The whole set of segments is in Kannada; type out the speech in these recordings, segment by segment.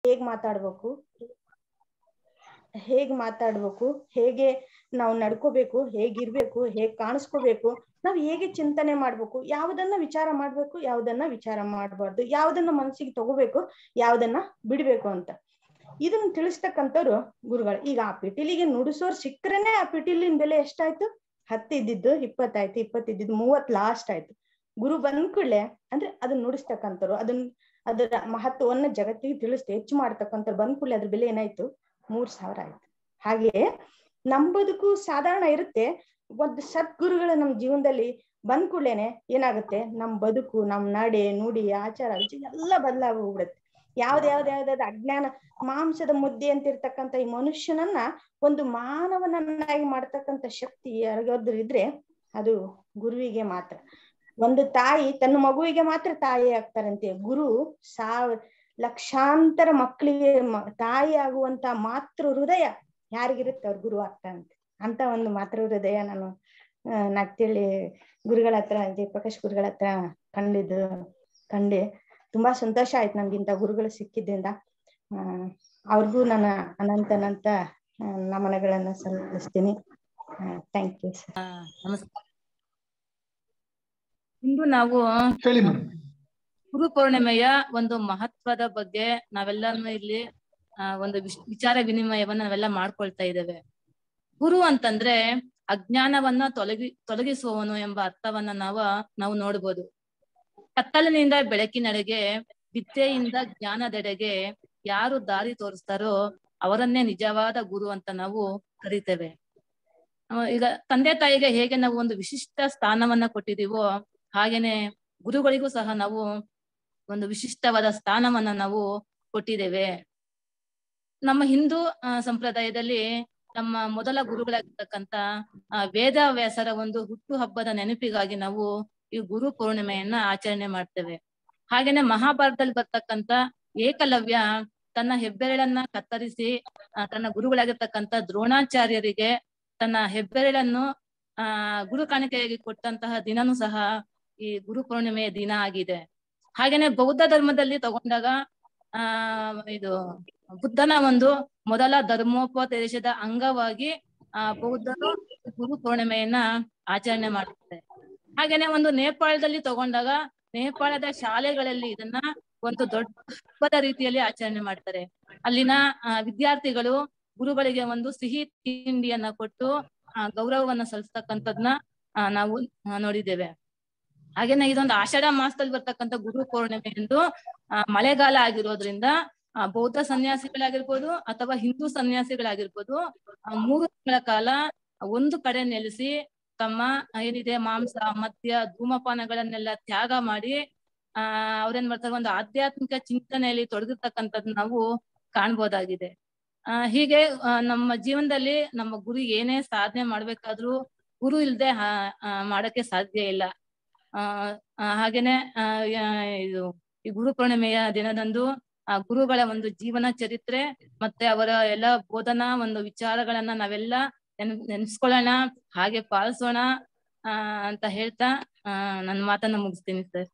ಹೇಗ್ ಮಾತಾಡ್ಬೇಕು ಹೇಗ್ ಮಾತಾಡ್ಬೇಕು ಹೇಗೆ ನಾವು ನಡ್ಕೋಬೇಕು ಹೇಗಿರ್ಬೇಕು ಹೇಗ್ ಕಾಣಿಸ್ಕೋಬೇಕು ನಾವ್ ಹೇಗೆ ಚಿಂತನೆ ಮಾಡ್ಬೇಕು ಯಾವ್ದನ್ನ ವಿಚಾರ ಮಾಡ್ಬೇಕು ಯಾವ್ದನ್ನ ವಿಚಾರ ಮಾಡ್ಬಾರ್ದು ಯಾವ್ದನ್ನ ಮನಸ್ಸಿಗೆ ತಗೋಬೇಕು ಯಾವ್ದನ್ನ ಬಿಡ್ಬೇಕು ಅಂತ ಇದನ್ನ ತಿಳಿಸ್ತಕ್ಕಂಥವ್ರು ಗುರುಗಳು ಈಗ ಆ ಪಿಟೀಲಿಗೆ ನುಡಿಸೋರ್ ಸಿಕ್ಕ್ರೇನೆ ಆ ಪಿಟೀಲಿನ ಬೆಲೆ ಎಷ್ಟಾಯ್ತು ಹತ್ತು ಇದ್ದಿದ್ದು ಇಪ್ಪತ್ತಾಯ್ತು ಇಪ್ಪತ್ತಿದ್ದು ಮೂವತ್ ಲಾಸ್ಟ್ ಆಯ್ತು ಗುರು ಬಂದ್ ಕೂಡ್ಲೆ ಅಂದ್ರೆ ಅದನ್ನ ನುಡಿಸ್ತಕ್ಕಂಥವ್ರು ಅದನ್ನ ಅದರ ಮಹತ್ವವನ್ನ ಜಗತ್ತಿಗೆ ತಿಳಿಸ್ತೆ ಹೆಚ್ಚು ಮಾಡ್ತಕ್ಕಂಥವ್ರು ಬಂದ್ ಕೂಡ್ಲೆ ಅದ್ರ ಬೆಲೆ ಏನಾಯ್ತು ಮೂರ್ ಸಾವಿರ ಆಯ್ತು ಹಾಗೆ ನಮ್ ಬದುಕು ಸಾಧಾರಣ ಇರುತ್ತೆ ಒಂದು ಸದ್ಗುರುಗಳು ನಮ್ ಜೀವನದಲ್ಲಿ ಬಂದ್ ಕೂಡ್ಲೇನೆ ಏನಾಗುತ್ತೆ ನಮ್ ಬದುಕು ನಮ್ ನಡೆ ನುಡಿ ಆಚಾರ ವಿಚಾರ ಎಲ್ಲ ಬದಲಾಗಿ ಹೋಗ್ಬಿಡುತ್ತೆ ಯಾವ್ದ್ ಯಾವ್ದ್ ಯಾವ್ದಾವ್ದು ಅಜ್ಞಾನ ಮಾಂಸದ ಮುದ್ದೆ ಅಂತ ಇರ್ತಕ್ಕಂಥ ಈ ಮನುಷ್ಯನನ್ನ ಒಂದು ಮಾನವನನ್ನಾಗಿ ಮಾಡ್ತಕ್ಕಂಥ ಶಕ್ತಿ ಯಾರಿಗಾದ್ರು ಇದ್ರೆ ಅದು ಗುರುವಿಗೆ ಮಾತ್ರ ಒಂದು ತಾಯಿ ತನ್ನ ಮಗುವಿಗೆ ಮಾತ್ರ ತಾಯಿ ಆಗ್ತಾರಂತೆ ಗುರು ಸಾವ ಲಕ್ಷಾಂತರ ಮಕ್ಕಳಿಗೆ ತಾಯಿ ಆಗುವಂತ ಮಾತೃ ಹೃದಯ ಯಾರಿಗಿರುತ್ತೆ ಅವ್ರ ಗುರು ಆಗ್ತಾರಂತೆ ಅಂತ ಒಂದು ಮಾತೃ ಹೃದಯ ನಾನು ನಾಕ್ತಿಳಿ ಗುರುಗಳ ಹತ್ರ ಜಯಪ್ರಕಾಶ್ ಗುರುಗಳ ಹತ್ರ ಕಂಡಿದ್ದು ಕಂಡೆ ತುಂಬಾ ಸಂತೋಷ ಆಯ್ತು ನಮ್ಗಿಂತ ಗುರುಗಳು ಸಿಕ್ಕಿದ್ರಿಂದ ಆ ಅವ್ರಿಗೂ ನನ್ನ ಅನಂತ ಅನಂತ ನಮನಗಳನ್ನ ಸಲ್ಲಿಸ್ತೀನಿ ಥ್ಯಾಂಕ್ ಯು ಸರ್ ನಮಸ್ಕಾರ ಇಂದು ನಾವು ಹೇಳಿ ಮೇಡಮ್ ಗುರು ಪೌರ್ಣಿಮೆಯ ಒಂದು ಮಹತ್ವದ ಬಗ್ಗೆ ನಾವೆಲ್ಲರೂ ಇಲ್ಲಿ ಆ, ಒಂದು ವಿಶ್- ವಿಚಾರ ವಿನಿಮಯವನ್ನ ನಾವೆಲ್ಲ ಮಾಡ್ಕೊಳ್ತಾ ಇದ್ದೇವೆ ಗುರು ಅಂತಂದ್ರೆ ಅಜ್ಞಾನವನ್ನ ತೊಲಗಿ ತೊಲಗಿಸುವವನು ಎಂಬ ಅರ್ಥವನ್ನ ನಾವ ನಾವು ನೋಡ್ಬೋದು ಕತ್ತಲಿನಿಂದ ಬೆಳಕಿನೆಡೆಗೆ ವಿದ್ಯೆಯಿಂದ ಜ್ಞಾನದೆಡೆಗೆ ಯಾರು ದಾರಿ ತೋರಿಸ್ತಾರೋ ಅವರನ್ನೇ ನಿಜವಾದ ಗುರು ಅಂತ ನಾವು ಕರಿತೇವೆ ಆ, ಈಗ ತಂದೆ ತಾಯಿಗೆ ಹೇಗೆ ನಾವು ಒಂದು ವಿಶಿಷ್ಟ ಸ್ಥಾನವನ್ನ ಕೊಟ್ಟಿದೀವೋ ಹಾಗೇನೆ ಗುರುಗಳಿಗೂ ಸಹ ನಾವು ಒಂದು ವಿಶಿಷ್ಟವಾದ ಸ್ಥಾನವನ್ನ ನಾವು ಕೊಟ್ಟಿದ್ದೇವೆ ನಮ್ಮ ಹಿಂದೂ ಆ, ಸಂಪ್ರದಾಯದಲ್ಲಿ ನಮ್ಮ ಮೊದಲ ಗುರುಗಳಾಗಿರ್ತಕ್ಕಂತ ಆ, ವೇದವ್ಯಾಸರ ಒಂದು ಹುಟ್ಟು ಹಬ್ಬದ ನೆನಪಿಗಾಗಿ ನಾವು ಈ ಗುರು ಪೂರ್ಣಿಮೆಯನ್ನ ಆಚರಣೆ ಮಾಡ್ತೇವೆ ಹಾಗೇನೆ ಮಹಾಭಾರತದಲ್ಲಿ ಬರ್ತಕ್ಕಂತ ಏಕಲವ್ಯ ತನ್ನ ಹೆಬ್ಬೆರಳನ್ನ ಕತ್ತರಿಸಿ ಆ, ತನ್ನ ಗುರುಗಳಾಗಿರ್ತಕ್ಕಂತ ದ್ರೋಣಾಚಾರ್ಯರಿಗೆ ತನ್ನ ಹೆಬ್ಬೆರಳನ್ನು ಆ ಗುರು ಕಾಣಿಕೆಯಾಗಿ ಕೊಟ್ಟಂತಹ ದಿನನೂ ಸಹ ಈ ಗುರು ಪೂರ್ಣಿಮೆಯ ದಿನ ಆಗಿದೆ ಹಾಗೇನೆ ಬೌದ್ಧ ಧರ್ಮದಲ್ಲಿ ತಗೊಂಡಾಗ ಆ ಇದು ಬುದ್ಧನ ಒಂದು ಮೊದಲ ಧರ್ಮೋಪದೇಶದ ಅಂಗವಾಗಿ ಆ ಬೌದ್ಧರು ಗುರು ಪೂರ್ಣಿಮೆಯನ್ನ ಆಚರಣೆ ಮಾಡ್ತಾರೆ ಹಾಗೇನೆ ಒಂದು ನೇಪಾಳದಲ್ಲಿ ತಗೊಂಡಾಗ ನೇಪಾಳದ ಶಾಲೆಗಳಲ್ಲಿ ಇದನ್ನ ಒಂದು ದೊಡ್ಡ ಹಬ್ಬದ ರೀತಿಯಲ್ಲಿ ಆಚರಣೆ ಮಾಡ್ತಾರೆ ಅಲ್ಲಿನ ಆ, ವಿದ್ಯಾರ್ಥಿಗಳು ಗುರುಗಳಿಗೆ ಒಂದು ಸಿಹಿ ತಿಂಡಿಯನ್ನ ಕೊಟ್ಟು ಆ, ಗೌರವವನ್ನ ಸಲ್ಲಿಸ್ತಕ್ಕಂಥದ್ನ ಆ, ನಾವು ಆ, ನೋಡಿದ್ದೇವೆ ಹಾಗೇನೆ ಇದೊಂದು ಆಷಾಢ ಮಾಸದಲ್ಲಿ ಬರ್ತಕ್ಕಂಥ ಗುರು ಪೌರ್ಣಿಮೆ ಎಂದು ಆ, ಮಳೆಗಾಲ ಆಗಿರೋದ್ರಿಂದ ಆ, ಬೌದ್ಧ ಸನ್ಯಾಸಿಗಳಾಗಿರ್ಬೋದು ಅಥವಾ ಹಿಂದೂ ಸನ್ಯಾಸಿಗಳಾಗಿರ್ಬೋದು ಆ, ಮೂರು ತಿಂಗಳ ಕಾಲ ಒಂದು ಕಡೆ ನೆಲೆಸಿ ತಮ್ಮ ಏನಿದೆ ಮಾಂಸ ಮದ್ಯ ಧೂಮಪಾನಗಳನ್ನೆಲ್ಲ ತ್ಯಾಗ ಮಾಡಿ ಆ ಅವ್ರೇನ್ ಮಾಡ್ತಾರೆ ಒಂದು ಆಧ್ಯಾತ್ಮಿಕ ಚಿಂತನೆಯಲ್ಲಿ ತೊಡಗಿರ್ತಕ್ಕಂಥದ್ದು ನಾವು ಕಾಣ್ಬೋದಾಗಿದೆ ಆ ಹೀಗೆ ಆ, ನಮ್ಮ ಜೀವನದಲ್ಲಿ ನಮ್ಮ ಗುರು ಏನೇ ಸಾಧನೆ ಮಾಡ್ಬೇಕಾದ್ರೂ ಗುರು ಇಲ್ದೆ ಹಾ- ಆ, ಮಾಡಕ್ಕೆ ಸಾಧ್ಯ ಇಲ್ಲ ಆ ಆ, ಹಾಗೇನೆ ಆ ಯಾ- ಇದು ಈ ಗುರು ಪೂರ್ಣಿಮೆಯ ದಿನದಂದು ಆ ಗುರುಗಳ ಒಂದು ಜೀವನ ಚರಿತ್ರೆ ಮತ್ತೆ ಅವರ ಎಲ್ಲ ಬೋಧನಾ ಒಂದು ವಿಚಾರಗಳನ್ನ ನಾವೆಲ್ಲ ನೆನ್ ನೆನ್ಸ್ಕೊಳ್ಳೋಣ ಹಾಗೆ ಪಾಲಿಸೋಣ ಆ ಅಂತ ಹೇಳ್ತಾ ಆ ನನ್ನ ಮಾತನ್ನ ಮುಗಿಸ್ತೀನಿ ಸರ್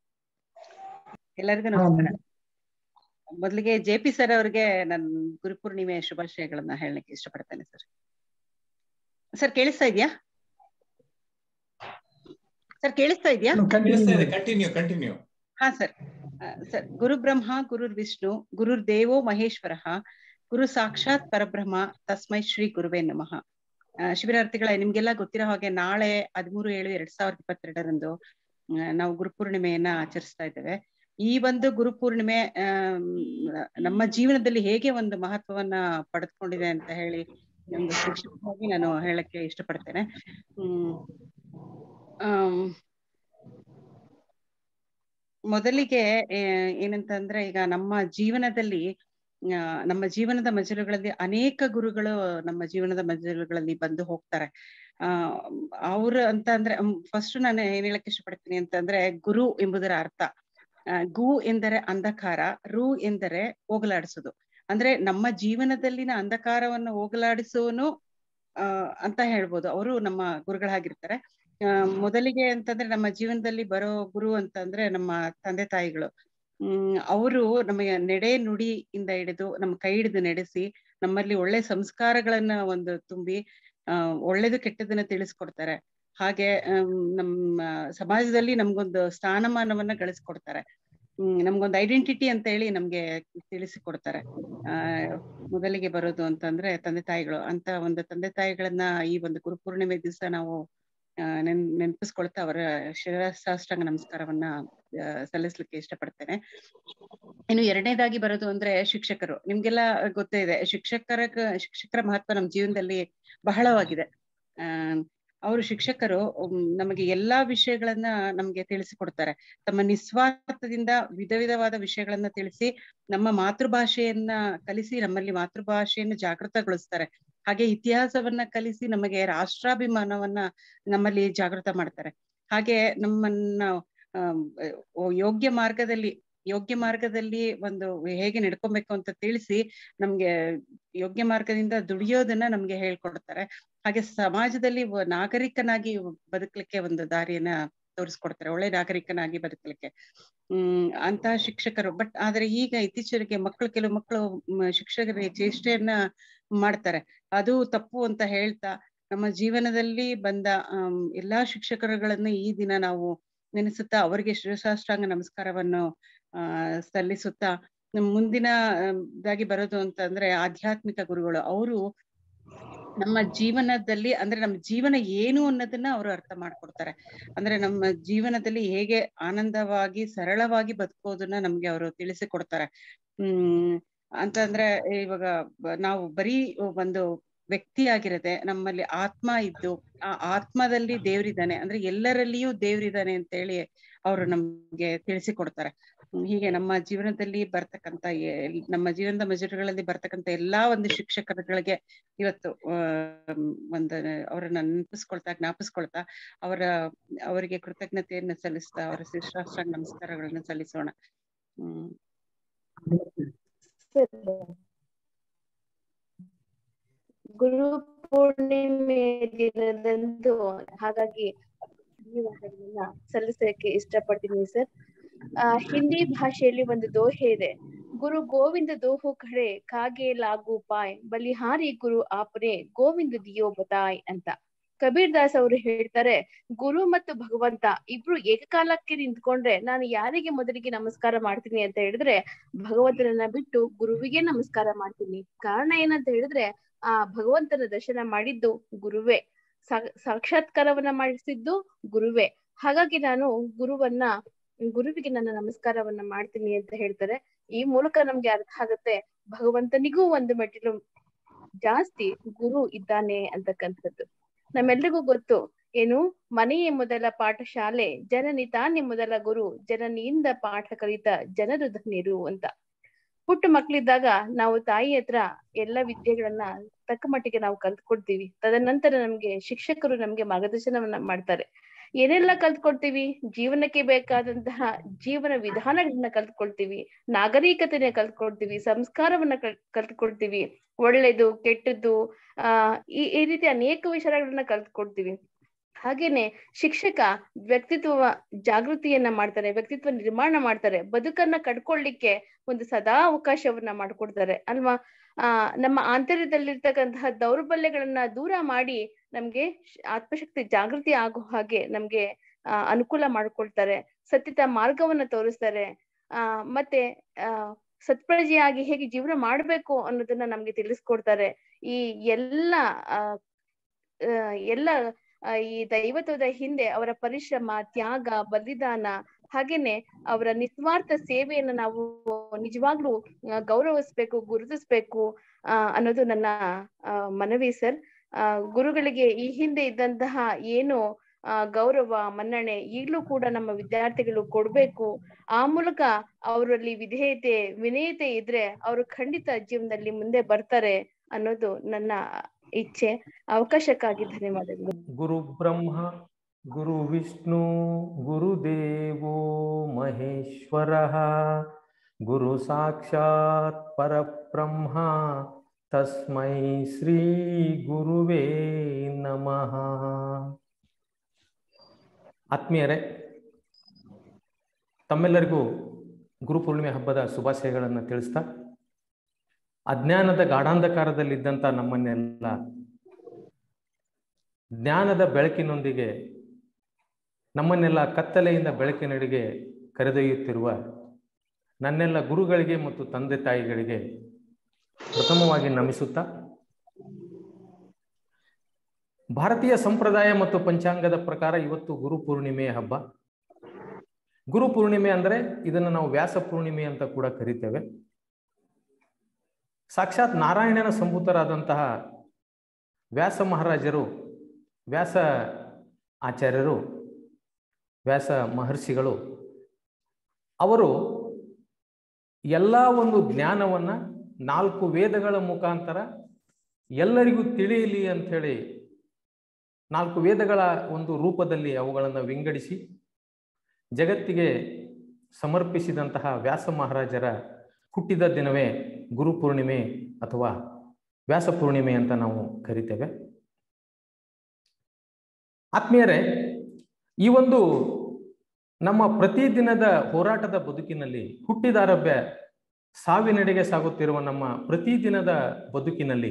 ಎಲ್ಲರಿಗೂ ನಮಸ್ಕಾರ ಮೊದಲಿಗೆ ಜೆ ಪಿ ಸರ್ ಅವರಿಗೆ ನನ್ನ ಗುರುಪೂರ್ಣಿಮೆಯ ಶುಭಾಶಯಗಳನ್ನ ಹೇಳಲಿಕ್ಕೆ ಇಷ್ಟಪಡ್ತೇನೆ ಸರ್ ಸರ್ ಕೇಳಿಸ್ತಾ ಇದೆಯಾ ಸರ್ ಕೇಳಿಸ್ತಾ ಇದೆಯಾ ಕಂಟಿನ್ಯೂ ಕಂಟಿನ್ಯೂ ಕಂಟಿನ್ಯೂ ಹಾ ಸರ್ ಸರ್ ಗುರು ಬ್ರಹ್ಮ ಗುರುರ್ ವಿಷ್ಣು ಗುರುರ್ ದೇವೋ ಮಹೇಶ್ವರ ಗುರು ಸಾಕ್ಷಾತ್ ಪರಬ್ರಹ್ಮ ತಸ್ಮೈ ಶ್ರೀ ಗುರುವೇ ನಮಃ ಆ, ಶಿಬಿರಾರ್ಥಿಗಳೇ ನಿಮ್ಗೆಲ್ಲ ಗೊತ್ತಿರೋ ಹಾಗೆ ನಾಳೆ ಹದಿಮೂರು ಏಳು ಎರಡ್ ಸಾವಿರದ ಇಪ್ಪತ್ತೆರಡರಂದು ಆ, ನಾವು ಗುರುಪೂರ್ಣಿಮೆಯನ್ನ ಆಚರಿಸ್ತಾ ಇದ್ದೇವೆ ಈ ಒಂದು ಗುರುಪೂರ್ಣಿಮೆ ಆಮ್, ನಮ್ಮ ಜೀವನದಲ್ಲಿ ಹೇಗೆ ಒಂದು ಮಹತ್ವವನ್ನ ಪಡೆದುಕೊಂಡಿದೆ ಅಂತ ಹೇಳಿ ಒಂದು ಸಂಕ್ಷಿಪ್ತವಾಗಿ ನಾನು ಹೇಳಕ್ಕೆ ಇಷ್ಟಪಡ್ತೇನೆ ಹ್ಮ್ ಆಮ್, ಮೊದಲಿಗೆ ಏ- ಏನಂತಂದ್ರೆ ಈಗ ನಮ್ಮ ಜೀವನದಲ್ಲಿ ಆ, ನಮ್ಮ ಜೀವನದ ಮಜಲುಗಳಲ್ಲಿ ಅನೇಕ ಗುರುಗಳು ನಮ್ಮ ಜೀವನದ ಮಜಲುಗಳಲ್ಲಿ ಬಂದು ಹೋಗ್ತಾರೆ ಆ ಅವ್ರ ಅಂತ ಅಂದ್ರೆ ಫಸ್ಟ್ ನಾನು ಏನ್ ಹೇಳಕ್ ಇಷ್ಟಪಡ್ತೀನಿ ಅಂತಂದ್ರೆ ಗುರು ಎಂಬುದರ ಅರ್ಥ ಆ, ಗು ಎಂದರೆ ಅಂಧಕಾರ ರು ಎಂದರೆ ಹೋಗಲಾಡಿಸೋದು ಅಂದ್ರೆ ನಮ್ಮ ಜೀವನದಲ್ಲಿನ ಅಂಧಕಾರವನ್ನು ಹೋಗಲಾಡಿಸುವನು ಆ ಅಂತ ಹೇಳ್ಬೋದು ಅವರು ನಮ್ಮ ಗುರುಗಳಾಗಿರ್ತಾರೆ ಆ ಮೊದಲಿಗೆ ಅಂತಂದ್ರೆ ನಮ್ಮ ಜೀವನದಲ್ಲಿ ಬರೋ ಗುರು ಅಂತಂದ್ರೆ ನಮ್ಮ ತಂದೆ ತಾಯಿಗಳು ಹ್ಮ್ ಅವರು ನಮಗೆ ನಡೆ ನುಡಿಯಿಂದ ಹಿಡಿದು ನಮ್ಮ ಕೈ ಹಿಡಿದು ನಡೆಸಿ ನಮ್ಮಲ್ಲಿ ಒಳ್ಳೆ ಸಂಸ್ಕಾರಗಳನ್ನ ಒಂದು ತುಂಬಿ ಆ ಒಳ್ಳೇದು ಕೆಟ್ಟದನ್ನ ತಿಳಿಸ್ಕೊಡ್ತಾರೆ ಹಾಗೆ ಆಮ್, ನಮ್ಮ ಸಮಾಜದಲ್ಲಿ ನಮ್ಗೊಂದು ಸ್ಥಾನಮಾನವನ್ನ ಗಳಿಸ್ಕೊಡ್ತಾರೆ ಹ್ಮ್ ನಮ್ಗೊಂದು ಐಡೆಂಟಿಟಿ ಅಂತ ಹೇಳಿ ನಮ್ಗೆ ತಿಳಿಸಿಕೊಡ್ತಾರೆ ಆ ಮೊದಲಿಗೆ ಬರೋದು ಅಂತಂದ್ರೆ ತಂದೆ ತಾಯಿಗಳು ಅಂತ ಒಂದು ತಂದೆ ತಾಯಿಗಳನ್ನ ಈ ಒಂದು ಗುರುಪೂರ್ಣಿಮೆ ದಿವಸ ನಾವು ಆ, ನೆನ್ ನೆನಪಿಸ್ಕೊಳ್ತಾ ಅವರ ಶಿರಸಾಷ್ಟಾಂಗ ನಮಸ್ಕಾರವನ್ನ ಆ, ಸಲ್ಲಿಸ್ಲಿಕ್ಕೆ ಇಷ್ಟಪಡ್ತೇನೆ ಇನ್ನು ಎರಡನೇದಾಗಿ ಬರೋದು ಅಂದ್ರೆ ಶಿಕ್ಷಕರು ನಿಮ್ಗೆಲ್ಲ ಗೊತ್ತೇ ಇದೆ ಶಿಕ್ಷಕರ ಶಿಕ್ಷಕರ ಮಹತ್ವ ನಮ್ಮ ಜೀವನದಲ್ಲಿ ಬಹಳವಾಗಿದೆ ಆ ಅವರು ಶಿಕ್ಷಕರು ಉಮ್, ನಮಗೆ ಎಲ್ಲಾ ವಿಷಯಗಳನ್ನ ನಮ್ಗೆ ತಿಳಿಸಿಕೊಡ್ತಾರೆ ತಮ್ಮ ನಿಸ್ವಾರ್ಥದಿಂದ ವಿಧ ವಿಧವಾದ ವಿಷಯಗಳನ್ನ ತಿಳಿಸಿ ನಮ್ಮ ಮಾತೃಭಾಷೆಯನ್ನ ಕಲಿಸಿ ನಮ್ಮಲ್ಲಿ ಮಾತೃಭಾಷೆಯನ್ನು ಜಾಗೃತಗೊಳಿಸ್ತಾರೆ ಹಾಗೆ ಇತಿಹಾಸವನ್ನ ಕಲಿಸಿ ನಮಗೆ ರಾಷ್ಟ್ರಾಭಿಮಾನವನ್ನ ನಮ್ಮಲ್ಲಿ ಜಾಗೃತ ಮಾಡ್ತಾರೆ ಹಾಗೆ ನಮ್ಮನ್ನ ಆಮ್, ಓ, ಯೋಗ್ಯ ಮಾರ್ಗದಲ್ಲಿ ಯೋಗ್ಯ ಮಾರ್ಗದಲ್ಲಿ ಒಂದು ಹೇಗೆ ನಡ್ಕೊಬೇಕು ಅಂತ ತಿಳಿಸಿ ನಮ್ಗೆ ಯೋಗ್ಯ ಮಾರ್ಗದಿಂದ ದುಡಿಯೋದನ್ನ ನಮ್ಗೆ ಹೇಳ್ಕೊಡ್ತಾರೆ ಹಾಗೆ ಸಮಾಜದಲ್ಲಿ ಒ- ನಾಗರಿಕನಾಗಿ ಬದುಕಲಿಕ್ಕೆ ಒಂದು ದಾರಿಯನ್ನ ತೋರಿಸ್ಕೊಡ್ತಾರೆ ಒಳ್ಳೆ ನಾಗರಿಕನಾಗಿ ಬದುಕಲಿಕ್ಕೆ ಹ್ಮ್ ಅಂತಹ ಶಿಕ್ಷಕರು ಬಟ್ ಆದ್ರೆ ಈಗ ಇತ್ತೀಚೆಗೆ ಮಕ್ಕಳು ಕೆಲವು ಮಕ್ಕಳು ಮ್, ಶಿಕ್ಷಕರಿಗೆ ಚೇಷ್ಟೆಯನ್ನ ಮಾಡ್ತಾರೆ ಅದು ತಪ್ಪು ಅಂತ ಹೇಳ್ತಾ ನಮ್ಮ ಜೀವನದಲ್ಲಿ ಬಂದ ಆಮ್, ಎಲ್ಲಾ ಶಿಕ್ಷಕರುಗಳನ್ನ ಈ ದಿನ ನಾವು ನೆನೆಸುತ್ತಾ ಅವರಿಗೆ ಶಿರಸಾಷ್ಟಾಂಗ ನಮಸ್ಕಾರವನ್ನು ಆ ಸಲ್ಲಿಸುತ್ತಾ ನಮ್ ಮುಂದಿನ ಆಮ್, ಇದಾಗಿ ಬರೋದು ಅಂತಂದ್ರೆ ಆಧ್ಯಾತ್ಮಿಕ ಗುರುಗಳು ಅವರು ನಮ್ಮ ಜೀವನದಲ್ಲಿ ಅಂದ್ರೆ ನಮ್ಮ ಜೀವನ ಏನು ಅನ್ನೋದನ್ನ ಅವರು ಅರ್ಥ ಮಾಡ್ಕೊಡ್ತಾರೆ ಅಂದ್ರೆ ನಮ್ಮ ಜೀವನದಲ್ಲಿ ಹೇಗೆ ಆನಂದವಾಗಿ ಸರಳವಾಗಿ ಬದುಕೋದನ್ನ ನಮ್ಗೆ ಅವರು ತಿಳಿಸಿಕೊಡ್ತಾರೆ ಹ್ಮ್ ಅಂತಂದ್ರೆ ಇವಾಗ ಬ- ನಾವು ಬರೀ ಒಂದು ವ್ಯಕ್ತಿ ಆಗಿರದೆ ನಮ್ಮಲ್ಲಿ ಆತ್ಮ ಇದ್ದು ಆ ಆತ್ಮದಲ್ಲಿ ದೇವ್ರಿದ್ದಾನೆ ಅಂದ್ರೆ ಎಲ್ಲರಲ್ಲಿಯೂ ದೇವ್ರಿದ್ದಾನೆ ಅಂತ ಹೇಳಿ ಅವರು ನಮ್ಗೆ ತಿಳಿಸಿಕೊಡ್ತಾರೆ ಹ್ಮ್, ಹೀಗೆ ನಮ್ಮ ಜೀವನದಲ್ಲಿ ಬರ್ತಕ್ಕಂತ ಎಲ್- ನಮ್ಮ ಜೀವನದ ಮಜರುಗಳಲ್ಲಿ ಬರ್ತಕ್ಕಂತ ಎಲ್ಲಾ ಒಂದು ಶಿಕ್ಷಕರುಗಳಿಗೆ ಇವತ್ತು ಆಮ್, ಒಂದು ಅವರನ್ನ ನೆನಪಿಸ್ಕೊಳ್ತಾ ಜ್ಞಾಪಿಸ್ಕೊಳ್ತಾ ಅವರ ಅವರಿಗೆ ಕೃತಜ್ಞತೆಯನ್ನ ಸಲ್ಲಿಸ್ತಾ ಅವರ ಶಿಷ್ಟಾಷ್ಟಾಂಗ ನಮಸ್ಕಾರಗಳನ್ನ ಸಲ್ಲಿಸೋಣ ಹ್ಮ್ ಗುರು ಪೂರ್ಣಿಮೆ ದಿನದಂದು ಹಾಗಾಗಿ ಧನ್ಯವಾದಗಳನ್ನ ಸಲ್ಲಿಸಕ್ಕೆ ಇಷ್ಟಪಡ್ತೀನಿ ಸರ್ ಆ ಹಿಂದಿ ಭಾಷೆಯಲ್ಲಿ ಒಂದು ದೋಹೆ ಇದೆ ಗುರು ಗೋವಿಂದ ದೋಹು ಖಡೆ ಕಾಗೆ ಲಾಗು ಪಾಯ್ ಬಲಿಹಾರಿ ಗುರು ಆಪನೆ ಗೋವಿಂದ ದಿಯೋ ಬತಾಯ್ ಅಂತ ಕಬೀರ್ ದಾಸ್ ಅವರು ಹೇಳ್ತಾರೆ ಗುರು ಮತ್ತು ಭಗವಂತ ಇಬ್ರು ಏಕಕಾಲಕ್ಕೆ ನಿಂತ್ಕೊಂಡ್ರೆ ನಾನು ಯಾರಿಗೆ ಮೊದಲಿಗೆ ನಮಸ್ಕಾರ ಮಾಡ್ತೀನಿ ಅಂತ ಹೇಳಿದ್ರೆ ಭಗವಂತನನ್ನ ಬಿಟ್ಟು ಗುರುವಿಗೆ ನಮಸ್ಕಾರ ಮಾಡ್ತೀನಿ ಕಾರಣ ಏನಂತ ಹೇಳಿದ್ರೆ ಆ ಭಗವಂತನ ದರ್ಶನ ಮಾಡಿದ್ದು ಗುರುವೇ ಸಾ- ಸಾಕ್ಷಾತ್ಕಾರವನ್ನ ಮಾಡಿಸಿದ್ದು ಗುರುವೇ ಹಾಗಾಗಿ ನಾನು ಗುರುವನ್ನ ಗುರುವಿಗೆ ನನ್ನ ನಮಸ್ಕಾರವನ್ನ ಮಾಡ್ತೀನಿ ಅಂತ ಹೇಳ್ತಾರೆ ಈ ಮೂಲಕ ನಮ್ಗೆ ಅರ್ಥ ಆಗುತ್ತೆ ಭಗವಂತನಿಗೂ ಒಂದು ಮೆಟ್ಟಿಲು ಜಾಸ್ತಿ ಗುರು ಇದ್ದಾನೆ ಅಂತಕ್ಕಂಥದ್ದು ನಮ್ಮೆಲ್ರಿಗೂ ಗೊತ್ತು ಏನು ಮನೆಯೇ ಮೊದಲ ಪಾಠಶಾಲೆ ಜನನಿ ತಾನೇ ಮೊದಲ ಗುರು ಜನನಿಯಿಂದ ಪಾಠ ಕಲಿತ ಜನರು ಧನ್ಯರು ಅಂತ ಪುಟ್ಟ ಮಕ್ಳಿದ್ದಾಗ ನಾವು ತಾಯಿ ಹತ್ರ ಎಲ್ಲ ವಿದ್ಯೆಗಳನ್ನ ತಕ್ಕ ಮಟ್ಟಿಗೆ ನಾವು ಕಲ್ತ್ಕೊಡ್ತೀವಿ ತದನಂತರ ನಮ್ಗೆ ಶಿಕ್ಷಕರು ನಮ್ಗೆ ಮಾರ್ಗದರ್ಶನವನ್ನ ಮಾಡ್ತಾರೆ ಏನೆಲ್ಲ ಕಲ್ತ್ಕೊಳ್ತೀವಿ ಜೀವನಕ್ಕೆ ಬೇಕಾದಂತಹ ಜೀವನ ವಿಧಾನಗಳನ್ನ ಕಲ್ತ್ಕೊಳ್ತೀವಿ ನಾಗರಿಕತೆನ ಕಲ್ತ್ಕೊಳ್ತೀವಿ ಸಂಸ್ಕಾರವನ್ನ ಕಲ್- ಕಲ್ತ್ಕೊಳ್ತೀವಿ ಒಳ್ಳೇದು ಕೆಟ್ಟದ್ದು ಆ ಈ ಈ ರೀತಿ ಅನೇಕ ವಿಚಾರಗಳನ್ನ ಕಲ್ತ್ಕೊಳ್ತೀವಿ ಹಾಗೇನೆ ಶಿಕ್ಷಕ ವ್ಯಕ್ತಿತ್ವ ಜಾಗೃತಿಯನ್ನ ಮಾಡ್ತಾರೆ ವ್ಯಕ್ತಿತ್ವ ನಿರ್ಮಾಣ ಮಾಡ್ತಾರೆ ಬದುಕನ್ನ ಕಟ್ಕೊಳ್ಳಿಕ್ಕೆ ಒಂದು ಸದಾ ಅವಕಾಶವನ್ನ ಮಾಡ್ಕೊಡ್ತಾರೆ ಅಲ್ವಾ ಆ ನಮ್ಮ ಆಂತರ್ಯದಲ್ಲಿರ್ತಕ್ಕಂತಹ ದೌರ್ಬಲ್ಯಗಳನ್ನ ದೂರ ಮಾಡಿ ನಮ್ಗೆ ಶ್- ಆತ್ಮಶಕ್ತಿ ಜಾಗೃತಿ ಆಗೋ ಹಾಗೆ ನಮ್ಗೆ ಆ ಅನುಕೂಲ ಮಾಡ್ಕೊಳ್ತಾರೆ ಸತ್ಯದ ಮಾರ್ಗವನ್ನ ತೋರಿಸ್ತಾರೆ ಆ ಮತ್ತೆ ಆ ಸತ್ಪ್ರಜೆಯಾಗಿ ಹೇಗೆ ಜೀವನ ಮಾಡ್ಬೇಕು ಅನ್ನೋದನ್ನ ನಮ್ಗೆ ತಿಳಿಸ್ಕೊಡ್ತಾರೆ ಈ ಎಲ್ಲ ಆ ಆ, ಎಲ್ಲ ಆ, ಈ ದೈವತ್ವದ ಹಿಂದೆ ಅವರ ಪರಿಶ್ರಮ ತ್ಯಾಗ ಬಲಿದಾನ ಹಾಗೇನೆ ಅವರ ನಿಸ್ವಾರ್ಥ ಸೇವೆಯನ್ನ ನಾವು ನಿಜವಾಗ್ಲೂ ಆ, ಗೌರವಿಸ್ಬೇಕು ಗುರುತಿಸ್ಬೇಕು ಆ ಅನ್ನೋದು ನನ್ನ ಆ, ಮನವಿ ಸರ್ ಆ ಗುರುಗಳಿಗೆ ಈ ಹಿಂದೆ ಇದ್ದಂತಹ ಏನು ಆ ಗೌರವ ಮನ್ನಣೆ ಈಗ್ಲೂ ಕೂಡ ನಮ್ಮ ವಿದ್ಯಾರ್ಥಿಗಳು ಕೊಡ್ಬೇಕು ಆ ಮೂಲಕ ಅವರಲ್ಲಿ ವಿಧೇಯತೆ ವಿನಯತೆ ಇದ್ರೆ ಅವರು ಖಂಡಿತ ಜೀವನದಲ್ಲಿ ಮುಂದೆ ಬರ್ತಾರೆ ಅನ್ನೋದು ನನ್ನ ಇಚ್ಛೆ ಅವಕಾಶಕ್ಕಾಗಿ ಧನ್ಯವಾದಗಳು ಗುರು ಬ್ರಹ್ಮ ಗುರು ವಿಷ್ಣು ಗುರುದೇವೋ ಮಹೇಶ್ವರ ಗುರು ಸಾಕ್ಷಾತ್ ಪರಬ್ರಹ್ಮ ತಸ್ಮೈ ಶ್ರೀ ಗುರುವೇ ನಮಃ ಆತ್ಮೀಯರೇ ತಮ್ಮೆಲ್ಲರಿಗೂ ಗುರುಪೂರ್ಣಿಮೆ ಹಬ್ಬದ ಶುಭಾಶಯಗಳನ್ನು ತಿಳಿಸ್ತಾ ಅಜ್ಞಾನದ ಗಾಢಾಂಧಕಾರದಲ್ಲಿದ್ದಂಥ ನಮ್ಮನ್ನೆಲ್ಲ ಜ್ಞಾನದ ಬೆಳಕಿನೊಂದಿಗೆ ನಮ್ಮನ್ನೆಲ್ಲ ಕತ್ತಲೆಯಿಂದ ಬೆಳಕಿನೆಡೆಗೆ ಕರೆದೊಯ್ಯುತ್ತಿರುವ ನನ್ನೆಲ್ಲ ಗುರುಗಳಿಗೆ ಮತ್ತು ತಂದೆ ತಾಯಿಗಳಿಗೆ ಪ್ರಥಮವಾಗಿ ನಮಿಸುತ್ತಾ ಭಾರತೀಯ ಸಂಪ್ರದಾಯ ಮತ್ತು ಪಂಚಾಂಗದ ಪ್ರಕಾರ ಇವತ್ತು ಗುರು ಪೂರ್ಣಿಮೆಯ ಹಬ್ಬ ಗುರು ಪೂರ್ಣಿಮೆ ಅಂದರೆ ಇದನ್ನು ನಾವು ವ್ಯಾಸ ಪೂರ್ಣಿಮೆ ಅಂತ ಕೂಡ ಕರಿತೇವೆ ಸಾಕ್ಷಾತ್ ನಾರಾಯಣನ ಸಂಭೂತರಾದಂತಹ ವ್ಯಾಸ ಮಹಾರಾಜರು ವ್ಯಾಸ ಆಚಾರ್ಯರು ವ್ಯಾಸ ಮಹರ್ಷಿಗಳು ಅವರು ಎಲ್ಲ ಒಂದು ಜ್ಞಾನವನ್ನ ನಾಲ್ಕು ವೇದಗಳ ಮುಖಾಂತರ ಎಲ್ಲರಿಗೂ ತಿಳಿಯಲಿ ಅಂಥೇಳಿ ನಾಲ್ಕು ವೇದಗಳ ಒಂದು ರೂಪದಲ್ಲಿ ಅವುಗಳನ್ನು ವಿಂಗಡಿಸಿ ಜಗತ್ತಿಗೆ ಸಮರ್ಪಿಸಿದಂತಹ ವ್ಯಾಸ ಮಹಾರಾಜರ ಹುಟ್ಟಿದ ದಿನವೇ ಗುರು ಪೂರ್ಣಿಮೆ ಅಥವಾ ವ್ಯಾಸ ಪೂರ್ಣಿಮೆ ಅಂತ ನಾವು ಕರಿತೇವೆ ಆತ್ಮೀಯರೇ ಈ ಒಂದು ನಮ್ಮ ಪ್ರತಿದಿನದ ಹೋರಾಟದ ಬದುಕಿನಲ್ಲಿ ಹುಟ್ಟಿದಾರಭ್ಯ ಸಾವಿನೆಡೆಗೆ ಸಾಗುತ್ತಿರುವ ನಮ್ಮ ಪ್ರತಿದಿನದ ಬದುಕಿನಲ್ಲಿ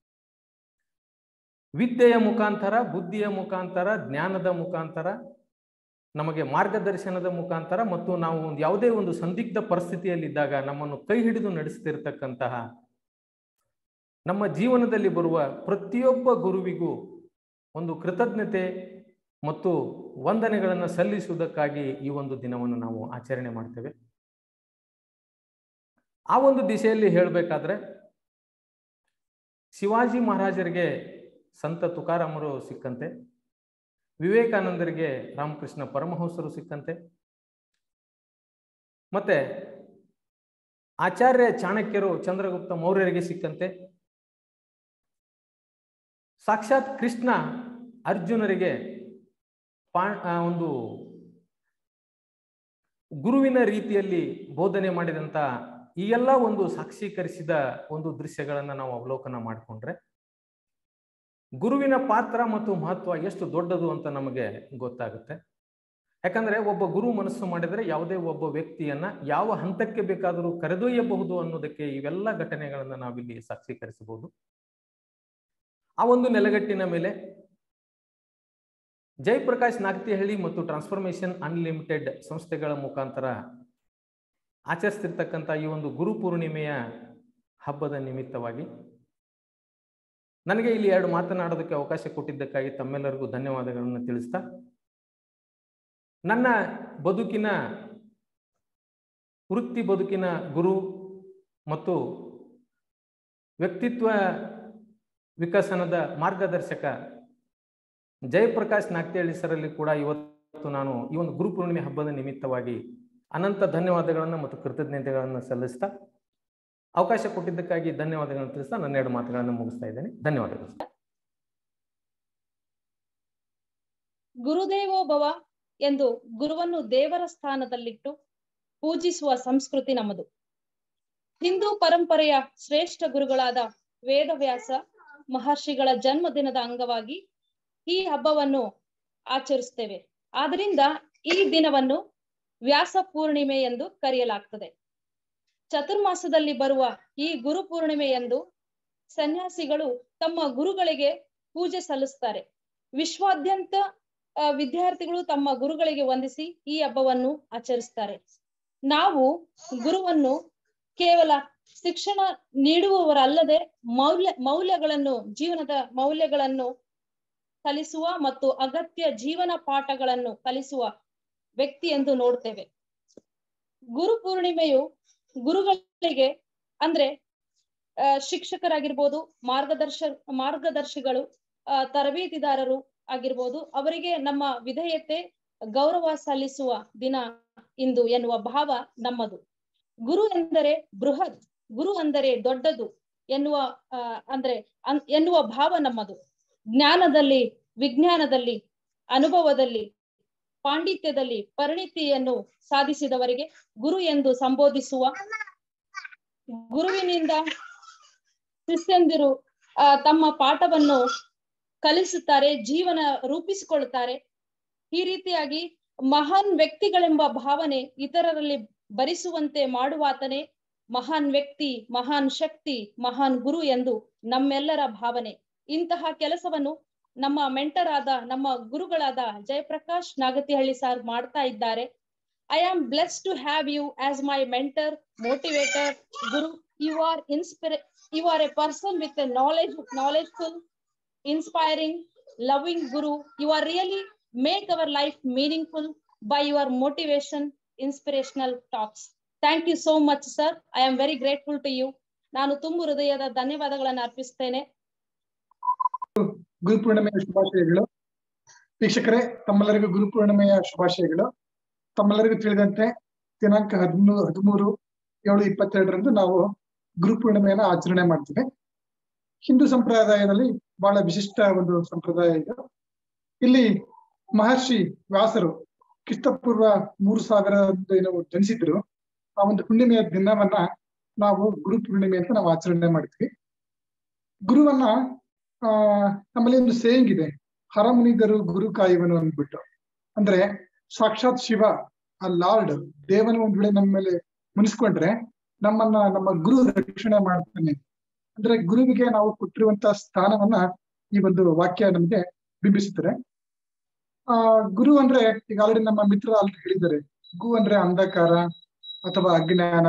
ವಿದ್ಯೆಯ ಮುಖಾಂತರ ಬುದ್ಧಿಯ ಮುಖಾಂತರ ಜ್ಞಾನದ ಮುಖಾಂತರ ನಮಗೆ ಮಾರ್ಗದರ್ಶನದ ಮುಖಾಂತರ ಮತ್ತು ನಾವು ಒಂದು ಯಾವುದೇ ಒಂದು ಸಂದಿಗ್ಧ ಪರಿಸ್ಥಿತಿಯಲ್ಲಿದ್ದಾಗ ನಮ್ಮನ್ನು ಕೈ ಹಿಡಿದು ನಡೆಸ್ತಿರ್ತಕ್ಕಂತಹ ನಮ್ಮ ಜೀವನದಲ್ಲಿ ಬರುವ ಪ್ರತಿಯೊಬ್ಬ ಗುರುವಿಗೂ ಒಂದು ಕೃತಜ್ಞತೆ ಮತ್ತು ವಂದನೆಗಳನ್ನು ಸಲ್ಲಿಸುವುದಕ್ಕಾಗಿ ಈ ಒಂದು ದಿನವನ್ನು ನಾವು ಆಚರಣೆ ಮಾಡ್ತೇವೆ ಆ ಒಂದು ದಿಶೆಯಲ್ಲಿ ಹೇಳಬೇಕಾದ್ರೆ ಶಿವಾಜಿ ಮಹಾರಾಜರಿಗೆ ಸಂತ ತುಕಾರಾಮರು ಸಿಕ್ಕಂತೆ ವಿವೇಕಾನಂದರಿಗೆ ರಾಮಕೃಷ್ಣ ಪರಮಹಂಸರು ಸಿಕ್ಕಂತೆ ಮತ್ತೆ ಆಚಾರ್ಯ ಚಾಣಕ್ಯರು ಚಂದ್ರಗುಪ್ತ ಮೌರ್ಯರಿಗೆ ಸಿಕ್ಕಂತೆ ಸಾಕ್ಷಾತ್ ಕೃಷ್ಣ ಅರ್ಜುನರಿಗೆ ಪಾ ಒಂದು ಗುರುವಿನ ರೀತಿಯಲ್ಲಿ ಬೋಧನೆ ಮಾಡಿದಂತ ಈ ಎಲ್ಲ ಒಂದು ಸಾಕ್ಷೀಕರಿಸಿದ ಒಂದು ದೃಶ್ಯಗಳನ್ನು ನಾವು ಅವಲೋಕನ ಮಾಡಿಕೊಂಡ್ರೆ ಗುರುವಿನ ಪಾತ್ರ ಮತ್ತು ಮಹತ್ವ ಎಷ್ಟು ದೊಡ್ಡದು ಅಂತ ನಮಗೆ ಗೊತ್ತಾಗುತ್ತೆ ಯಾಕಂದ್ರೆ ಒಬ್ಬ ಗುರು ಮನಸ್ಸು ಮಾಡಿದರೆ ಯಾವುದೇ ಒಬ್ಬ ವ್ಯಕ್ತಿಯನ್ನ ಯಾವ ಹಂತಕ್ಕೆ ಬೇಕಾದರೂ ಕರೆದೊಯ್ಯಬಹುದು ಅನ್ನೋದಕ್ಕೆ ಇವೆಲ್ಲ ಘಟನೆಗಳನ್ನ ನಾವಿಲ್ಲಿ ಸಾಕ್ಷೀಕರಿಸಬಹುದು ಆ ಒಂದು ನೆಲೆಗಟ್ಟಿನ ಮೇಲೆ ಜಯಪ್ರಕಾಶ್ ನಾಗ್ತಿಹಳ್ಳಿ ಮತ್ತು ಟ್ರಾನ್ಸ್ಫಾರ್ಮೇಶನ್ ಅನ್ಲಿಮಿಟೆಡ್ ಸಂಸ್ಥೆಗಳ ಮುಖಾಂತರ ಆಚರಿಸ್ತಿರ್ತಕ್ಕಂಥ ಈ ಒಂದು ಗುರು ಪೂರ್ಣಿಮೆಯ ಹಬ್ಬದ ನಿಮಿತ್ತವಾಗಿ ನನಗೆ ಇಲ್ಲಿ ಎರಡು ಮಾತನಾಡೋದಕ್ಕೆ ಅವಕಾಶ ಕೊಟ್ಟಿದ್ದಕ್ಕಾಗಿ ತಮ್ಮೆಲ್ಲರಿಗೂ ಧನ್ಯವಾದಗಳನ್ನು ತಿಳಿಸ್ತಾ ನನ್ನ ಬದುಕಿನ ವೃತ್ತಿ ಬದುಕಿನ ಗುರು ಮತ್ತು ವ್ಯಕ್ತಿತ್ವ ವಿಕಸನದ ಮಾರ್ಗದರ್ಶಕ ಜಯಪ್ರಕಾಶ್ ನಾಗ್ತಿಹಳ್ಳಿ ಸರಲ್ಲಿ ಕೂಡ ಇವತ್ತು ನಾನು ಈ ಒಂದು ಗುರು ಪೂರ್ಣಿಮೆ ಹಬ್ಬದ ನಿಮಿತ್ತವಾಗಿ ಅನಂತ ಧನ್ಯವಾದಗಳನ್ನು ಮತ್ತು ಕೃತಜ್ಞತೆಗಳನ್ನು ಸಲ್ಲಿಸ್ತಾ ಅವಕಾಶ ಕೊಟ್ಟಿದ್ದಕ್ಕಾಗಿ ಧನ್ಯವಾದಗಳನ್ನು ತಿಳಿಸ್ತಾ ನನ್ನ ಎರಡು ಮಾತುಗಳನ್ನು ಮುಗಿಸ್ತಾ ಇದ್ದೇನೆ ಧನ್ಯವಾದಗಳು ಗುರುದೇವೋ ಭವ ಎಂದು ಗುರುವನ್ನು ದೇವರ ಸ್ಥಾನದಲ್ಲಿಟ್ಟು ಪೂಜಿಸುವ ಸಂಸ್ಕೃತಿ ನಮ್ಮದು ಹಿಂದೂ ಪರಂಪರೆಯ ಶ್ರೇಷ್ಠ ಗುರುಗಳಾದ ವೇದವ್ಯಾಸ ಮಹರ್ಷಿಗಳ ಜನ್ಮದಿನದ ಅಂಗವಾಗಿ ಈ ಹಬ್ಬವನ್ನು ಆಚರಿಸ್ತೇವೆ ಆದ್ರಿಂದ ಈ ದಿನವನ್ನು ವ್ಯಾಸ ಪೂರ್ಣಿಮೆ ಎಂದು ಕರೆಯಲಾಗ್ತದೆ ಚತುರ್ಮಾಸದಲ್ಲಿ ಬರುವ ಈ ಗುರು ಪೂರ್ಣಿಮೆಯಂದು ಸನ್ಯಾಸಿಗಳು ತಮ್ಮ ಗುರುಗಳಿಗೆ ಪೂಜೆ ಸಲ್ಲಿಸ್ತಾರೆ ವಿಶ್ವಾದ್ಯಂತ ವಿದ್ಯಾರ್ಥಿಗಳು ತಮ್ಮ ಗುರುಗಳಿಗೆ ವಂದಿಸಿ ಈ ಹಬ್ಬವನ್ನು ಆಚರಿಸ್ತಾರೆ ನಾವು ಗುರುವನ್ನು ಕೇವಲ ಶಿಕ್ಷಣ ನೀಡುವವರಲ್ಲದೆ ಮೌಲ್ಯ ಮೌಲ್ಯಗಳನ್ನು ಜೀವನದ ಮೌಲ್ಯಗಳನ್ನು ಕಲಿಸುವ ಮತ್ತು ಅಗತ್ಯ ಜೀವನ ಪಾಠಗಳನ್ನು ಕಲಿಸುವ ವ್ಯಕ್ತಿ ಎಂದು ನೋಡ್ತೇವೆ ಗುರು ಪೂರ್ಣಿಮೆಯು ಗುರುಗಳಿಗೆ ಅಂದ್ರೆ ಶಿಕ್ಷಕರಾಗಿರ್ಬೋದು ಮಾರ್ಗದರ್ಶ ಮಾರ್ಗದರ್ಶಿಗಳು ತರಬೇತಿದಾರರು ಆಗಿರ್ಬೋದು ಅವರಿಗೆ ನಮ್ಮ ವಿಧೇಯತೆ ಗೌರವ ಸಲ್ಲಿಸುವ ದಿನ ಇಂದು ಎನ್ನುವ ಭಾವ ನಮ್ಮದು ಗುರು ಎಂದರೆ ಬೃಹತ್ ಗುರು ಅಂದರೆ ದೊಡ್ಡದು ಎನ್ನುವ ಅಂದ್ರೆ ಎನ್ನುವ ಭಾವ ನಮ್ಮದು ಜ್ಞಾನದಲ್ಲಿ ವಿಜ್ಞಾನದಲ್ಲಿ ಅನುಭವದಲ್ಲಿ ಪಾಂಡಿತ್ಯದಲ್ಲಿ ಪರಿಣಿತಿಯನ್ನು ಸಾಧಿಸಿದವರಿಗೆ ಗುರು ಎಂದು ಸಂಬೋಧಿಸುವ ಗುರುವಿನಿಂದ ಶಿಷ್ಯಂದಿರು ಆ ತಮ್ಮ ಪಾಠವನ್ನು ಕಲಿಸುತ್ತಾರೆ ಜೀವನ ರೂಪಿಸಿಕೊಳ್ಳುತ್ತಾರೆ ಈ ರೀತಿಯಾಗಿ ಮಹಾನ್ ವ್ಯಕ್ತಿಗಳೆಂಬ ಭಾವನೆ ಇತರರಲ್ಲಿ ಭರಿಸುವಂತೆ ಮಾಡುವಾತನೇ ಮಹಾನ್ ವ್ಯಕ್ತಿ ಮಹಾನ್ ಶಕ್ತಿ ಮಹಾನ್ ಗುರು ಎಂದು ನಮ್ಮೆಲ್ಲರ ಭಾವನೆ ಇಂತಹ ಕೆಲಸವನ್ನು ನಮ್ಮ ಮೆಂಟರ್ ಆದ ನಮ್ಮ ಗುರುಗಳಾದ ಜಯಪ್ರಕಾಶ್ ನಾಗತಿಹಳ್ಳಿ ಸರ್ ಮಾಡ್ತಾ ಇದ್ದಾರೆ I am bless to have you as my mentor motivator guru you are inspire you are a person with knowledge knowledgeful inspiring loving guru you are really make our life meaningful by your motivation inspirational talks thank you so much sir I am very grateful to you ನಾನು ತುಂಬು ಹೃದಯದ ಧನ್ಯವಾದಗಳನ್ನು ಅರ್ಪಿಸ್ತೇನೆ ಗುರುಪೂರ್ಣಿಮೆಯ ಶುಭಾಶಯಗಳು ವೀಕ್ಷಕರೇ ತಮ್ಮೆಲ್ಲರಿಗೂ ಗುರುಪೂರ್ಣಿಮೆಯ ಶುಭಾಶಯಗಳು ತಮ್ಮೆಲ್ಲರಿಗೂ ತಿಳಿದಂತೆ ದಿನಾಂಕ ಹದಿಮೂರು ಹದಿಮೂರು ಏಳು ಇಪ್ಪತ್ತೆರಡರಂದು ನಾವು ಗುರುಪೂರ್ಣಿಮೆಯನ್ನ ಆಚರಣೆ ಮಾಡ್ತೀವಿ ಹಿಂದೂ ಸಂಪ್ರದಾಯದಲ್ಲಿ ಬಹಳ ವಿಶಿಷ್ಟ ಒಂದು ಸಂಪ್ರದಾಯ ಇದು ಇಲ್ಲಿ ಮಹರ್ಷಿ ವ್ಯಾಸರು ಕ್ರಿಸ್ತಪೂರ್ವ ಮೂರು ಸಾವಿರ ಏನು ಜನಿಸಿದ್ರು ಆ ಒಂದು ಹುಣ್ಣಿಮೆಯ ದಿನವನ್ನ ನಾವು ಗುರು ಪೂರ್ಣಿಮೆ ಅಂತ ನಾವು ಆಚರಣೆ ಮಾಡ್ತೀವಿ ಗುರುವನ್ನ ಆ ನಮ್ಮಲ್ಲಿ ಒಂದು ಸೇಯಿಂಗ್ ಇದೆ ಹರಮುನಿದರು ಗುರು ಕಾಯುವನು ಅಂದ್ಬಿಟ್ಟು ಅಂದ್ರೆ ಸಾಕ್ಷಾತ್ ಶಿವ ಆ ಲಾರ್ಡ್ ದೇವನ ಒಂದ್ ವೇಳೆ ನಮ್ಮ ಮೇಲೆ ಮುನಿಸ್ಕೊಂಡ್ರೆ ನಮ್ಮನ್ನ ನಮ್ಮ ಗುರು ರಕ್ಷಣೆ ಮಾಡ್ತಾನೆ ಅಂದ್ರೆ ಗುರುವಿಗೆ ನಾವು ಕೊಟ್ಟಿರುವಂತ ಸ್ಥಾನವನ್ನ ಈ ಒಂದು ವಾಕ್ಯ ನಮ್ಗೆ ಬಿಂಬಿಸುತ್ತದೆ ಆ ಗುರು ಅಂದ್ರೆ ಈಗ ಆಲ್ರೆಡಿ ನಮ್ಮ ಮಿತ್ರ ಆಲ್ರೆಡಿ ಹೇಳಿದ್ದಾರೆ ಗು ಅಂದ್ರೆ ಅಂಧಕಾರ ಅಥವಾ ಅಜ್ಞಾನ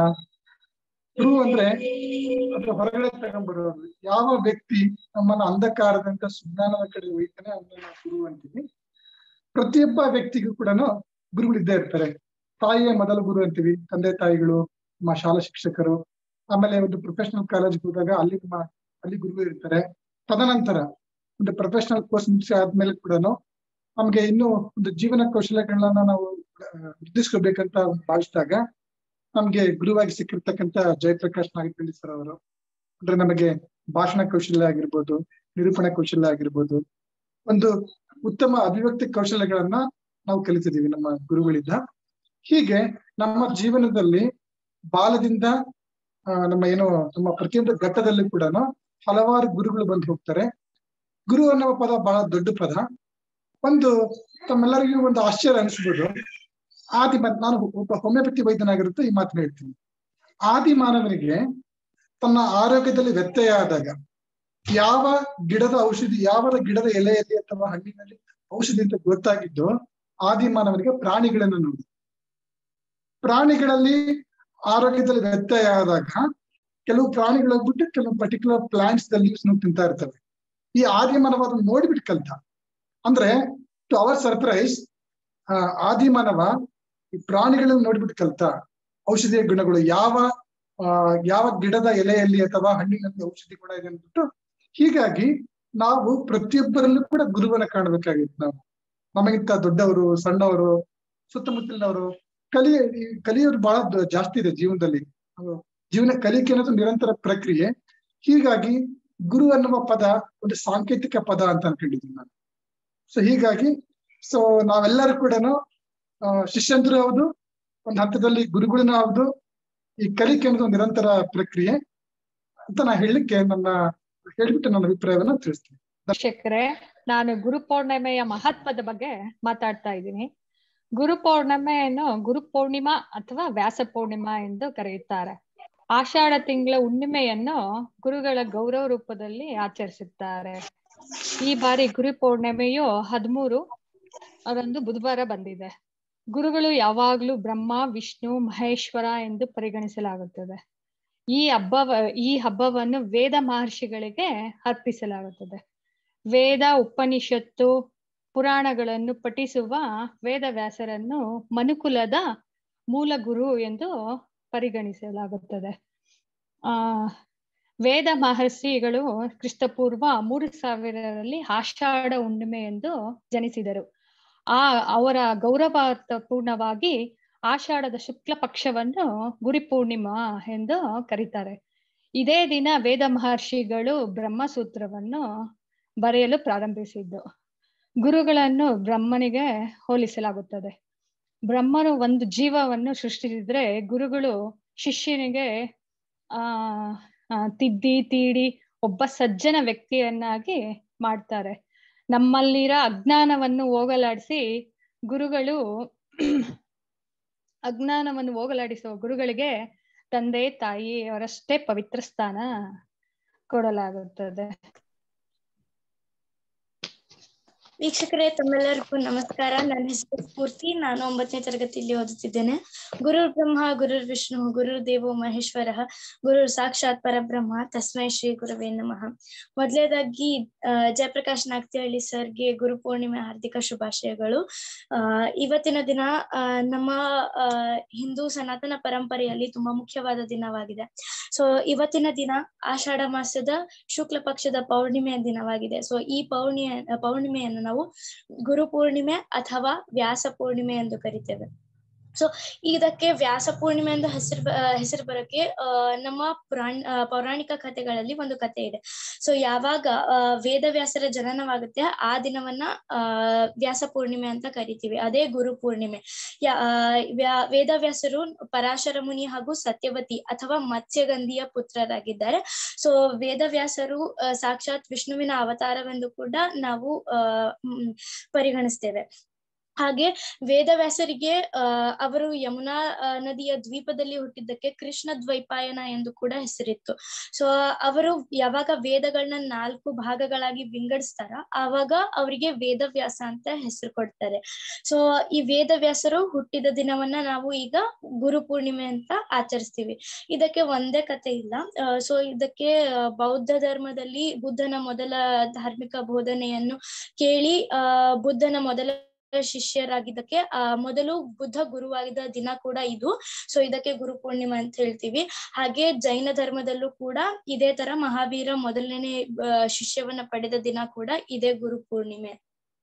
ಗುರು ಅಂದ್ರೆ ಅಥವಾ ಹೊರಗಡೆ ತಗೊಂಡ್ಬರೋದು ಯಾವ ವ್ಯಕ್ತಿ ನಮ್ಮನ್ನ ಅಂಧಕಾರದಿಂದ ಸುಜ್ಞಾನದ ಕಡೆ ಒಯ್ತಾನೆ ಅವನ್ನ ನಾವು ಗುರು ಅಂತೀವಿ ಪ್ರತಿಯೊಬ್ಬ ವ್ಯಕ್ತಿಗೂ ಕೂಡ ಗುರುಗಳಿದ್ದೇ ಇರ್ತಾರೆ ತಾಯಿಯೇ ಮೊದಲ ಗುರು ಅಂತೀವಿ ತಂದೆ ತಾಯಿಗಳು ನಮ್ಮ ಶಾಲಾ ಶಿಕ್ಷಕರು ಆಮೇಲೆ ಒಂದು ಪ್ರೊಫೆಷನಲ್ ಕಾಲೇಜ್ಗೆ ಹೋದಾಗ ಅಲ್ಲಿ ನಮ್ಮ ಅಲ್ಲಿ ಗುರುಗಳು ಇರ್ತಾರೆ ತದನಂತರ ಒಂದು ಪ್ರೊಫೆಷನಲ್ ಕೋರ್ಸ್ ಮುಗಿಸಿ ಆದ್ಮೇಲೆ ಕೂಡ ನಮ್ಗೆ ಇನ್ನು ಒಂದು ಜೀವನ ಕೌಶಲ್ಯಗಳನ್ನ ನಾವು ವೃದ್ಧಿಸ್ಕೋಬೇಕಂತ ಭಾವಿಸಿದಾಗ ನಮ್ಗೆ ಗುರುವಾಗಿ ಸಿಕ್ಕಿರ್ತಕ್ಕಂತ ಜಯಪ್ರಕಾಶ್ ನಾಗಪಳ್ಳಿ ಸರ್ ಅವರು ಅಂದ್ರೆ ನಮಗೆ ಭಾಷಣ ಕೌಶಲ್ಯ ಆಗಿರ್ಬೋದು ನಿರೂಪಣೆ ಕೌಶಲ್ಯ ಆಗಿರ್ಬೋದು ಒಂದು ಉತ್ತಮ ಅಭಿವ್ಯಕ್ತಿ ಕೌಶಲ್ಯಗಳನ್ನ ನಾವು ಕಲಿತಿದೀವಿ ನಮ್ಮ ಗುರುಗಳಿಂದ ಹೀಗೆ ನಮ್ಮ ಜೀವನದಲ್ಲಿ ಬಾಲದಿಂದ ಆ ನಮ್ಮ ಏನು ನಮ್ಮ ಪ್ರತಿಯೊಂದು ಘಟ್ಟದಲ್ಲಿ ಕೂಡ ಹಲವಾರು ಗುರುಗಳು ಬಂದು ಹೋಗ್ತಾರೆ ಗುರು ಅನ್ನುವ ಪದ ಬಹಳ ದೊಡ್ಡ ಪದ ಒಂದು ತಮ್ಮೆಲ್ಲರಿಗೂ ಒಂದು ಆಶ್ಚರ್ಯ ಅನಿಸ್ಬೋದು ಆದಿ ನಾನು ಒಬ್ಬ ಹೋಮಿಯೋಪತಿ ವೈದ್ಯನಾಗಿರುತ್ತೆ ಈ ಮಾತನ್ನ ಹೇಳ್ತೀನಿ ಆದಿ ಮಾನವನಿಗೆ ತನ್ನ ಆರೋಗ್ಯದಲ್ಲಿ ವ್ಯತ್ಯಯ ಆದಾಗ ಯಾವ ಗಿಡದ ಔಷಧಿ ಯಾವ ಗಿಡದ ಎಲೆಯಲ್ಲಿ ಅಥವಾ ಹಣ್ಣಿನಲ್ಲಿ ಔಷಧಿ ಅಂತ ಗೊತ್ತಾಗಿದ್ದು ಆದಿ ಮಾನವನಿಗೆ ಪ್ರಾಣಿಗಳನ್ನ ನೋಡಿ ಪ್ರಾಣಿಗಳಲ್ಲಿ ಆರೋಗ್ಯದಲ್ಲಿ ವ್ಯತ್ಯಯ ಆದಾಗ ಕೆಲವು ಪ್ರಾಣಿಗಳು ಹೋಗ್ಬಿಟ್ಟು ಕೆಲವು ಪರ್ಟಿಕ್ಯುಲರ್ ಪ್ಲಾಂಟ್ಸ್ ಲೀವ್ಸ್ ತಿಂತಾ ಇರ್ತವೆ ಈ ಆದಿ ಮಾನವ ಅದನ್ನ ನೋಡ್ಬಿಟ್ಟು ಕಲ್ತ ಅಂದ್ರೆ ಟು ಅವರ್ ಸರ್ಪ್ರೈಸ್ ಆದಿ ಮಾನವ ಈ ಪ್ರಾಣಿಗಳನ್ನ ನೋಡ್ಬಿಟ್ಟು ಕಲ್ತ ಔಷಧಿಯ ಗುಣಗಳು ಯಾವ ಯಾವ ಗಿಡದ ಎಲೆಯಲ್ಲಿ ಅಥವಾ ಹಣ್ಣಿನಲ್ಲಿ ಔಷಧಿ ಗುಣ ಇದೆ ಅಂದ್ಬಿಟ್ಟು ಹೀಗಾಗಿ ನಾವು ಪ್ರತಿಯೊಬ್ಬರಲ್ಲೂ ಕೂಡ ಗುರುವನ್ನ ಕಾಣಬೇಕಾಗಿತ್ತು ನಾವು ನಮಗಿಂತ ದೊಡ್ಡವರು ಸಣ್ಣವರು ಸುತ್ತಮುತ್ತಲಿನವರು ಕಲಿಯ ಕಲಿಯೋದು ಬಹಳ ಜಾಸ್ತಿ ಇದೆ ಜೀವನದಲ್ಲಿ ಜೀವನ ಕಲಿಕೆ ಅನ್ನೋದು ನಿರಂತರ ಪ್ರಕ್ರಿಯೆ ಹೀಗಾಗಿ ಗುರು ಅನ್ನುವ ಪದ ಒಂದು ಸಾಂಕೇತಿಕ ಪದ ಅಂತ ಅನ್ಕೊಂಡಿದ್ದೀನಿ ನಾನು ಸೊ ಹೀಗಾಗಿ ಸೊ ನಾವೆಲ್ಲರೂ ಕೂಡ ಶಿಷ್ಯಂದ್ರು ಹೌದು ಒಂದು ಹಂತದಲ್ಲಿ ಗುರುಗಳನ್ನ ಹೌದು ಈ ಕಲಿಕೆ ಅನ್ನೋದು ಒಂದು ನಿರಂತರ ಪ್ರಕ್ರಿಯೆ ಅಂತ ನಾ ಹೇಳಲಿಕ್ಕೆ ನನ್ನ ಹೇಳ್ಬಿಟ್ಟು ನನ್ನ ಅಭಿಪ್ರಾಯವನ್ನ ತಿಳಿಸ್ತೀನಿ ಶಿಕ್ಷಕರೇ ನಾನು ಗುರು ಪೌರ್ಣಿಮೆಯ ಮಹತ್ವದ ಬಗ್ಗೆ ಮಾತಾಡ್ತಾ ಇದ್ದೀನಿ ಗುರು ಪೌರ್ಣಿಮೆಯನ್ನು ಗುರು ಪೌರ್ಣಿಮಾ ಅಥವಾ ವ್ಯಾಸ ಪೌರ್ಣಿಮಾ ಎಂದು ಕರೆಯುತ್ತಾರೆ ಆಷಾಢ ತಿಂಗಳ ಹುಣ್ಣಿಮೆಯನ್ನು ಗುರುಗಳ ಗೌರವ ರೂಪದಲ್ಲಿ ಆಚರಿಸುತ್ತಾರೆ ಈ ಬಾರಿ ಗುರು ಪೌರ್ಣಿಮೆಯು ಹದಿಮೂರು ಅದೊಂದು ಬುಧವಾರ ಬಂದಿದೆ ಗುರುಗಳು ಯಾವಾಗ್ಲೂ ಬ್ರಹ್ಮ ವಿಷ್ಣು ಮಹೇಶ್ವರ ಎಂದು ಪರಿಗಣಿಸಲಾಗುತ್ತದೆ ಈ ಹಬ್ಬ ಈ ಹಬ್ಬವನ್ನು ವೇದ ಮಹರ್ಷಿಗಳಿಗೆ ಅರ್ಪಿಸಲಾಗುತ್ತದೆ ವೇದ ಉಪನಿಷತ್ತು ಪುರಾಣಗಳನ್ನು ಪಠಿಸುವ ವೇದವ್ಯಾಸರನ್ನು ಮನುಕುಲದ ಮೂಲ ಗುರು ಎಂದು ಪರಿಗಣಿಸಲಾಗುತ್ತದೆ ಆ ವೇದ ಮಹರ್ಷಿಗಳು ಕ್ರಿಸ್ತಪೂರ್ವ ಮೂರು ಸಾವಿರರಲ್ಲಿ ಆಷಾಢ ಹುಣ್ಣಿಮೆ ಎಂದು ಜನಿಸಿದರು ಆ ಅವರ ಗೌರವಾರ್ಥಪೂರ್ಣವಾಗಿ ಆಷಾಢದ ಶುಕ್ಲ ಪಕ್ಷವನ್ನು ಗುರಿ ಪೂರ್ಣಿಮಾ ಎಂದು ಕರೀತಾರೆ ಇದೇ ದಿನ ವೇದ ಮಹರ್ಷಿಗಳು ಬ್ರಹ್ಮಸೂತ್ರವನ್ನು ಬರೆಯಲು ಪ್ರಾರಂಭಿಸಿದ್ದು ಗುರುಗಳನ್ನು ಬ್ರಹ್ಮನಿಗೆ ಹೋಲಿಸಲಾಗುತ್ತದೆ ಬ್ರಹ್ಮನು ಒಂದು ಜೀವವನ್ನು ಸೃಷ್ಟಿಸಿದ್ರೆ ಗುರುಗಳು ಶಿಷ್ಯನಿಗೆ ಆ ತಿದ್ದಿ ತೀಡಿ ಒಬ್ಬ ಸಜ್ಜನ ವ್ಯಕ್ತಿಯನ್ನಾಗಿ ಮಾಡ್ತಾರೆ ನಮ್ಮಲ್ಲಿರೋ ಅಜ್ಞಾನವನ್ನು ಹೋಗಲಾಡಿಸಿ ಗುರುಗಳು ಅಜ್ಞಾನವನ್ನು ಹೋಗಲಾಡಿಸುವ ಗುರುಗಳಿಗೆ ತಂದೆ ತಾಯಿ ಅವರಷ್ಟೇ ಪವಿತ್ರ ಸ್ಥಾನ ಕೊಡಲಾಗುತ್ತದೆ ವೀಕ್ಷಕರೇ ತಮ್ಮೆಲ್ಲರಿಗೂ ನಮಸ್ಕಾರ ನನ್ನ ಹೆಸರು ಸ್ಫೂರ್ತಿ ನಾನು ಒಂಬತ್ತನೇ ತರಗತಿಯಲ್ಲಿ ಓದುತ್ತಿದ್ದೇನೆ ಗುರುರ್ ಬ್ರಹ್ಮ ಗುರುರ್ ವಿಷ್ಣು ಗುರುರ್ ದೇವೋ ಮಹೇಶ್ವರ ಗುರುರ್ ಸಾಕ್ಷಾತ್ ಪರಬ್ರಹ್ಮ ತಸ್ಮೈ ಶ್ರೀ ಗುರುವೇ ನಮಃ ಮೊದಲೇದಾಗಿ ಆ, ಜಯಪ್ರಕಾಶ್ ನಾಗ್ತಿಹಳ್ಳಿ ಸರ್ಗೆ ಗುರು ಪೂರ್ಣಿಮೆ ಹಾರ್ದಿಕ ಶುಭಾಶಯಗಳು ಆ ಇವತ್ತಿನ ದಿನ ಆ, ನಮ್ಮ ಆ, ಹಿಂದೂ ಸನಾತನ ಪರಂಪರೆಯಲ್ಲಿ ತುಂಬಾ ಮುಖ್ಯವಾದ ದಿನವಾಗಿದೆ ಸೊ ಇವತ್ತಿನ ದಿನ ಆಷಾಢ ಮಾಸದ ಶುಕ್ಲ ಪಕ್ಷದ ಪೌರ್ಣಿಮೆಯ ದಿನವಾಗಿದೆ ಸೊ ಈ ಪೌರ್ಣಿಮೆ ಪೌರ್ಣಿಮೆಯನ್ನು ನಾವು ಗುರು ಪೂರ್ಣಿಮೆ ಅಥವಾ ವ್ಯಾಸ ಪೂರ್ಣಿಮೆ ಎಂದು ಕರಿತೇವೆ ಸೊ ಇದಕ್ಕೆ ವ್ಯಾಸ ಪೂರ್ಣಿಮೆ ಎಂದು ಹೆಸರು ಹೆಸರು ಬರೋಕೆ ಆ ನಮ್ಮ ಪುರಾಣ ಆ, ಪೌರಾಣಿಕ ಕಥೆಗಳಲ್ಲಿ ಒಂದು ಕಥೆ ಇದೆ ಸೊ ಯಾವಾಗ ಆ, ವೇದವ್ಯಾಸರ ಜನನವಾಗುತ್ತೆ ಆ ದಿನವನ್ನ ಆ ವ್ಯಾಸ ಪೂರ್ಣಿಮೆ ಅಂತ ಕರಿತೀವಿ ಅದೇ ಗುರು ಪೂರ್ಣಿಮೆ ಯಾ ಆ, ವ್ಯಾ- ವೇದವ್ಯಾಸರು ಪರಾಶರ ಮುನಿ ಹಾಗೂ ಸತ್ಯವತಿ ಅಥವಾ ಮತ್ಸ್ಯಗಂಧಿಯ ಪುತ್ರರಾಗಿದ್ದಾರೆ ಸೊ ವೇದವ್ಯಾಸರು ಆ, ಸಾಕ್ಷಾತ್ ವಿಷ್ಣುವಿನ ಅವತಾರವೆಂದು ಕೂಡ ನಾವು ಆ ಮ್, ಪರಿಗಣಿಸ್ತೇವೆ ಹಾಗೆ ವೇದವ್ಯಾಸರಿಗೆ ಆ ಅವರು ಯಮುನಾ ಆ, ನದಿಯ ದ್ವೀಪದಲ್ಲಿ ಹುಟ್ಟಿದ್ದಕ್ಕೆ ಕೃಷ್ಣ ದ್ವೈಪಾಯನ ಎಂದು ಕೂಡ ಹೆಸರಿತ್ತು ಸೊ ಅವರು ಯಾವಾಗ ವೇದಗಳನ್ನ ನಾಲ್ಕು ಭಾಗಗಳಾಗಿ ವಿಂಗಡಿಸ್ತಾರ ಆವಾಗ ಅವರಿಗೆ ವೇದವ್ಯಾಸ ಅಂತ ಹೆಸರು ಕೊಡ್ತಾರೆ ಸೊ ಈ ವೇದವ್ಯಾಸರು ಹುಟ್ಟಿದ ದಿನವನ್ನ ನಾವು ಈಗ ಗುರು ಪೂರ್ಣಿಮೆ ಅಂತ ಆಚರಿಸ್ತೀವಿ ಇದಕ್ಕೆ ಒಂದೇ ಕತೆ ಇಲ್ಲ ಸೊ ಇದಕ್ಕೆ ಆ, ಬೌದ್ಧ ಧರ್ಮದಲ್ಲಿ ಬುದ್ಧನ ಮೊದಲ ಧಾರ್ಮಿಕ ಬೋಧನೆಯನ್ನು ಕೇಳಿ ಆ ಬುದ್ಧನ ಮೊದಲ ಶಿಷ್ಯರಾಗಿದ್ದಕ್ಕೆ ಆ ಮೊದಲು ಬುದ್ಧ ಗುರುವಾಗಿದ್ದ ದಿನ ಕೂಡ ಇದು ಸೊ ಇದಕ್ಕೆ ಗುರು ಪೂರ್ಣಿಮೆ ಅಂತ ಹೇಳ್ತೀವಿ ಹಾಗೆ ಜೈನ ಧರ್ಮದಲ್ಲೂ ಕೂಡ ಇದೇ ತರ ಮಹಾವೀರ ಮೊದಲನೇ ಆ, ಶಿಷ್ಯವನ್ನ ಪಡೆದ ದಿನ ಕೂಡ ಇದೇ ಗುರು ಪೂರ್ಣಿಮೆ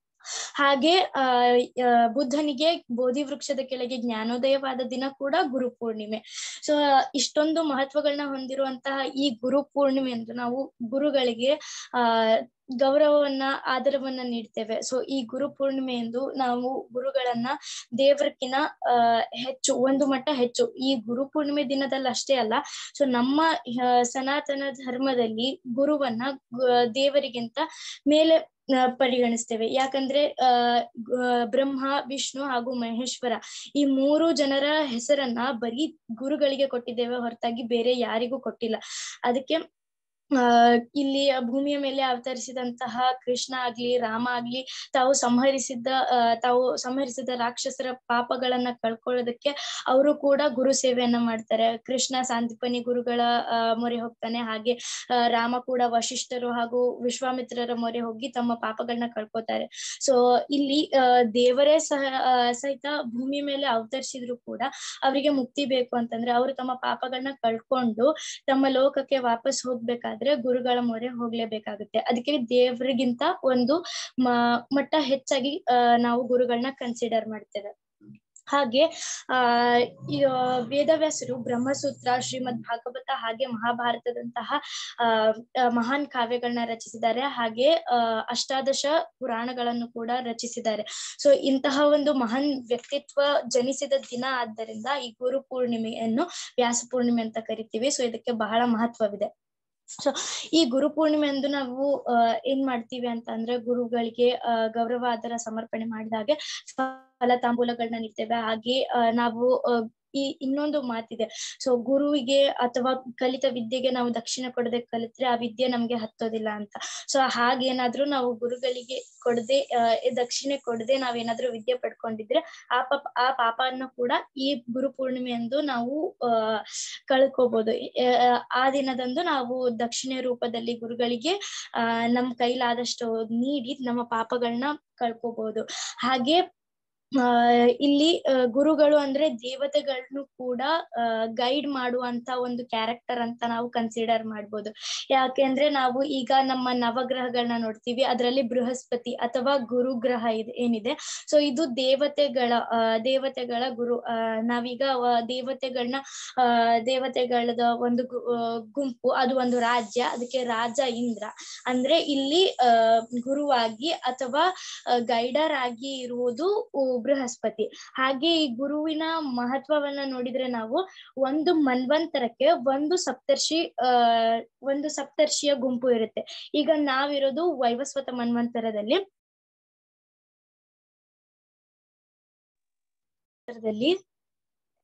ಹಾಗೆ ಆ ಆ, ಬುದ್ಧನಿಗೆ ಬೋಧಿ ವೃಕ್ಷದ ಕೆಳಗೆ ಜ್ಞಾನೋದಯವಾದ ದಿನ ಕೂಡ ಗುರು ಪೂರ್ಣಿಮೆ ಸೊ ಇಷ್ಟೊಂದು ಮಹತ್ವಗಳನ್ನ ಹೊಂದಿರುವಂತಹ ಈ ಗುರು ಪೂರ್ಣಿಮೆ ಎಂದು ನಾವು ಗುರುಗಳಿಗೆ ಆ ಗೌರವವನ್ನ ಆದರವನ್ನ ನೀಡ್ತೇವೆ ಸೊ ಈ ಗುರು ಪೂರ್ಣಿಮೆ ಎಂದು ನಾವು ಗುರುಗಳನ್ನ ದೇವರಕ್ಕಿನ ಆ ಹೆಚ್ಚು ಒಂದು ಮಟ್ಟ ಹೆಚ್ಚು ಈ ಗುರು ಪೂರ್ಣಿಮೆ ದಿನದಲ್ಲಿ ಅಷ್ಟೇ ಅಲ್ಲ ಸೊ ನಮ್ಮ ಆ, ಸನಾತನ ಧರ್ಮದಲ್ಲಿ ಗುರುವನ್ನ ಗ- ದೇವರಿಗಿಂತ ಮೇಲೆ ಆ, ಪರಿಗಣಿಸ್ತೇವೆ ಯಾಕಂದ್ರೆ ಆ ಗ- ಬ್ರಹ್ಮ ವಿಷ್ಣು ಹಾಗೂ ಮಹೇಶ್ವರ ಈ ಮೂರು ಜನರ ಹೆಸರನ್ನ ಬರೀ ಗುರುಗಳಿಗೆ ಕೊಟ್ಟಿದ್ದೇವೆ ಹೊರತಾಗಿ ಬೇರೆ ಯಾರಿಗೂ ಕೊಟ್ಟಿಲ್ಲ ಅದಕ್ಕೆ ಆ ಇಲ್ಲಿ ಭೂಮಿಯ ಮೇಲೆ ಅವತರಿಸಿದಂತಹ ಕೃಷ್ಣ ಆಗ್ಲಿ ರಾಮ ಆಗ್ಲಿ ತಾವು ಸಂಹರಿಸಿದ್ದ ಆ, ತಾವು ಸಂಹರಿಸಿದ ರಾಕ್ಷಸರ ಪಾಪಗಳನ್ನ ಕಳ್ಕೊಳ್ಳೋದಕ್ಕೆ ಅವರು ಕೂಡ ಗುರು ಸೇವೆಯನ್ನ ಮಾಡ್ತಾರೆ ಕೃಷ್ಣ ಸಾಂದೀಪನಿ ಗುರುಗಳ ಆ, ಮೊರೆ ಹೋಗ್ತಾನೆ ಹಾಗೆ ಆ, ರಾಮ ಕೂಡ ವಶಿಷ್ಠರು ಹಾಗೂ ವಿಶ್ವಾಮಿತ್ರರ ಮೊರೆ ಹೋಗಿ ತಮ್ಮ ಪಾಪಗಳನ್ನ ಕಳ್ಕೊತಾರೆ ಸೊ ಇಲ್ಲಿ ಆ, ದೇವರೇ ಸಹ ಆ, ಸಹಿತ ಭೂಮಿ ಮೇಲೆ ಅವತರಿಸಿದ್ರು ಕೂಡ ಅವರಿಗೆ ಮುಕ್ತಿ ಬೇಕು ಅಂತಂದ್ರೆ ಅವರು ತಮ್ಮ ಪಾಪಗಳನ್ನ ಕಳ್ಕೊಂಡು ತಮ್ಮ ಲೋಕಕ್ಕೆ ವಾಪಸ್ ಹೋಗ್ಬೇಕಾದ್ರೆ ಗುರುಗಳ ಮೊರೆ ಹೋಗ್ಲೇಬೇಕಾಗುತ್ತೆ ಅದಕ್ಕೆ ದೇವರಿಗಿಂತ ಒಂದು ಮ- ಮಟ್ಟ ಹೆಚ್ಚಾಗಿ ಆ, ನಾವು ಗುರುಗಳನ್ನ ಕನ್ಸಿಡರ್ ಮಾಡ್ತೇವೆ ಹಾಗೆ ಆ ಈ ಆ, ವೇದವ್ಯಾಸರು ಬ್ರಹ್ಮಸೂತ್ರ ಶ್ರೀಮದ್ ಭಾಗವತ ಹಾಗೆ ಮಹಾಭಾರತದಂತಹ ಆ ಆ, ಮಹಾನ್ ಕಾವ್ಯಗಳನ್ನ ರಚಿಸಿದ್ದಾರೆ ಹಾಗೆ ಆ ಅಷ್ಟಾದಶ ಪುರಾಣಗಳನ್ನು ಕೂಡ ರಚಿಸಿದ್ದಾರೆ ಸೊ ಇಂತಹ ಒಂದು ಮಹಾನ್ ವ್ಯಕ್ತಿತ್ವ ಜನಿಸಿದ ದಿನ ಆದ್ದರಿಂದ ಈ ಗುರು ಪೂರ್ಣಿಮೆಯನ್ನು ವ್ಯಾಸ ಪೂರ್ಣಿಮೆ ಅಂತ ಕರಿತೀವಿ ಸೊ ಇದಕ್ಕೆ ಬಹಳ ಮಹತ್ವವಿದೆ ಸೊ ಈ ಗುರು ಪೂರ್ಣಿಮೆ ಎಂದು ನಾವು ಅಹ್ ಏನ್ ಮಾಡ್ತೀವಿ ಅಂತ ಅಂದ್ರೆ ಗುರುಗಳಿಗೆ ಅಹ್ ಗೌರವ ಆದರ ಸಮರ್ಪಣೆ ಮಾಡಿದಾಗೆ ಫಲ ತಾಂಬೂಲಗಳನ್ನ ನೀಡ್ತೇವೆ ಹಾಗೆ ಅಹ್ ನಾವು ಅಹ್ ಈ ಇನ್ನೊಂದು ಮಾತಿದೆ ಸೊ ಗುರುವಿಗೆ ಅಥವಾ ಕಲಿತ ವಿದ್ಯೆಗೆ ನಾವು ದಕ್ಷಿಣ ಕೊಡದೆ ಕಲಿತ್ರೆ ಆ ವಿದ್ಯೆ ನಮ್ಗೆ ಹತ್ತೋದಿಲ್ಲ ಅಂತ ಸೊ ಹಾಗೇನಾದ್ರೂ ನಾವು ಗುರುಗಳಿಗೆ ಕೊಡದೆ ಅಹ್ ದಕ್ಷಿಣೆ ಕೊಡದೆ ನಾವೇನಾದ್ರೂ ವಿದ್ಯೆ ಪಡ್ಕೊಂಡಿದ್ರೆ ಆ ಪಾಪ ಆ ಪಾಪವನ್ನು ಕೂಡ ಈ ಗುರು ಪೂರ್ಣಿಮೆಯಂದು ನಾವು ಅಹ್ ಕಳ್ಕೋಬಹುದು ಅಹ್ ಆ ದಿನದಂದು ನಾವು ದಕ್ಷಿಣೆ ರೂಪದಲ್ಲಿ ಗುರುಗಳಿಗೆ ಆ ನಮ್ ಕೈಲಾದಷ್ಟು ನೀಡಿ ನಮ್ಮ ಪಾಪಗಳನ್ನ ಕಳ್ಕೋಬಹುದು ಹಾಗೆ ಆ ಇಲ್ಲಿ ಆ, ಗುರುಗಳು ಅಂದ್ರೆ ದೇವತೆಗಳನ್ನು ಕೂಡ ಗೈಡ್ ಮಾಡುವಂತ ಒಂದು ಕ್ಯಾರೆಕ್ಟರ್ ಅಂತ ನಾವು ಕನ್ಸಿಡರ್ ಮಾಡ್ಬೋದು ಯಾಕೆಂದ್ರೆ ನಾವು ಈಗ ನಮ್ಮ ನವಗ್ರಹಗಳನ್ನ ನೋಡ್ತೀವಿ ಅದರಲ್ಲಿ ಬೃಹಸ್ಪತಿ ಅಥವಾ ಗುರು ಗ್ರಹ ಇದೆ ಏನಿದೆ ಸೊ ಇದು ದೇವತೆಗಳ ಆ ದೇವತೆಗಳ ಗುರು ಆ ನಾವೀಗ ಅವ ದೇವತೆಗಳನ್ನ ಆ ದೇವತೆಗಳದ ಒಂದು ಗು- ಆ, ಗುಂಪು ಅದು ಒಂದು ರಾಜ್ಯ ಅದಕ್ಕೆ ರಾಜ ಇಂದ್ರ ಅಂದ್ರೆ ಇಲ್ಲಿ ಆ ಗುರುವಾಗಿ ಅಥವಾ ಗೈಡರ್ ಆಗಿ ಇರುವುದು ಉ- ಬೃಹಸ್ಪತಿ ಹಾಗೆ ಈ ಗುರುವಿನ ಮಹತ್ವವನ್ನ ನೋಡಿದ್ರೆ ನಾವು ಒಂದು ಮನ್ವಂತರಕ್ಕೆ ಒಂದು ಸಪ್ತರ್ಷಿ ಆ ಒಂದು ಸಪ್ತರ್ಷಿಯ ಗುಂಪು ಇರುತ್ತೆ ಈಗ ನಾವಿರೋದು ವೈವಸ್ವತ ಮನ್ವಂತರದಲ್ಲಿ ದಲ್ಲಿ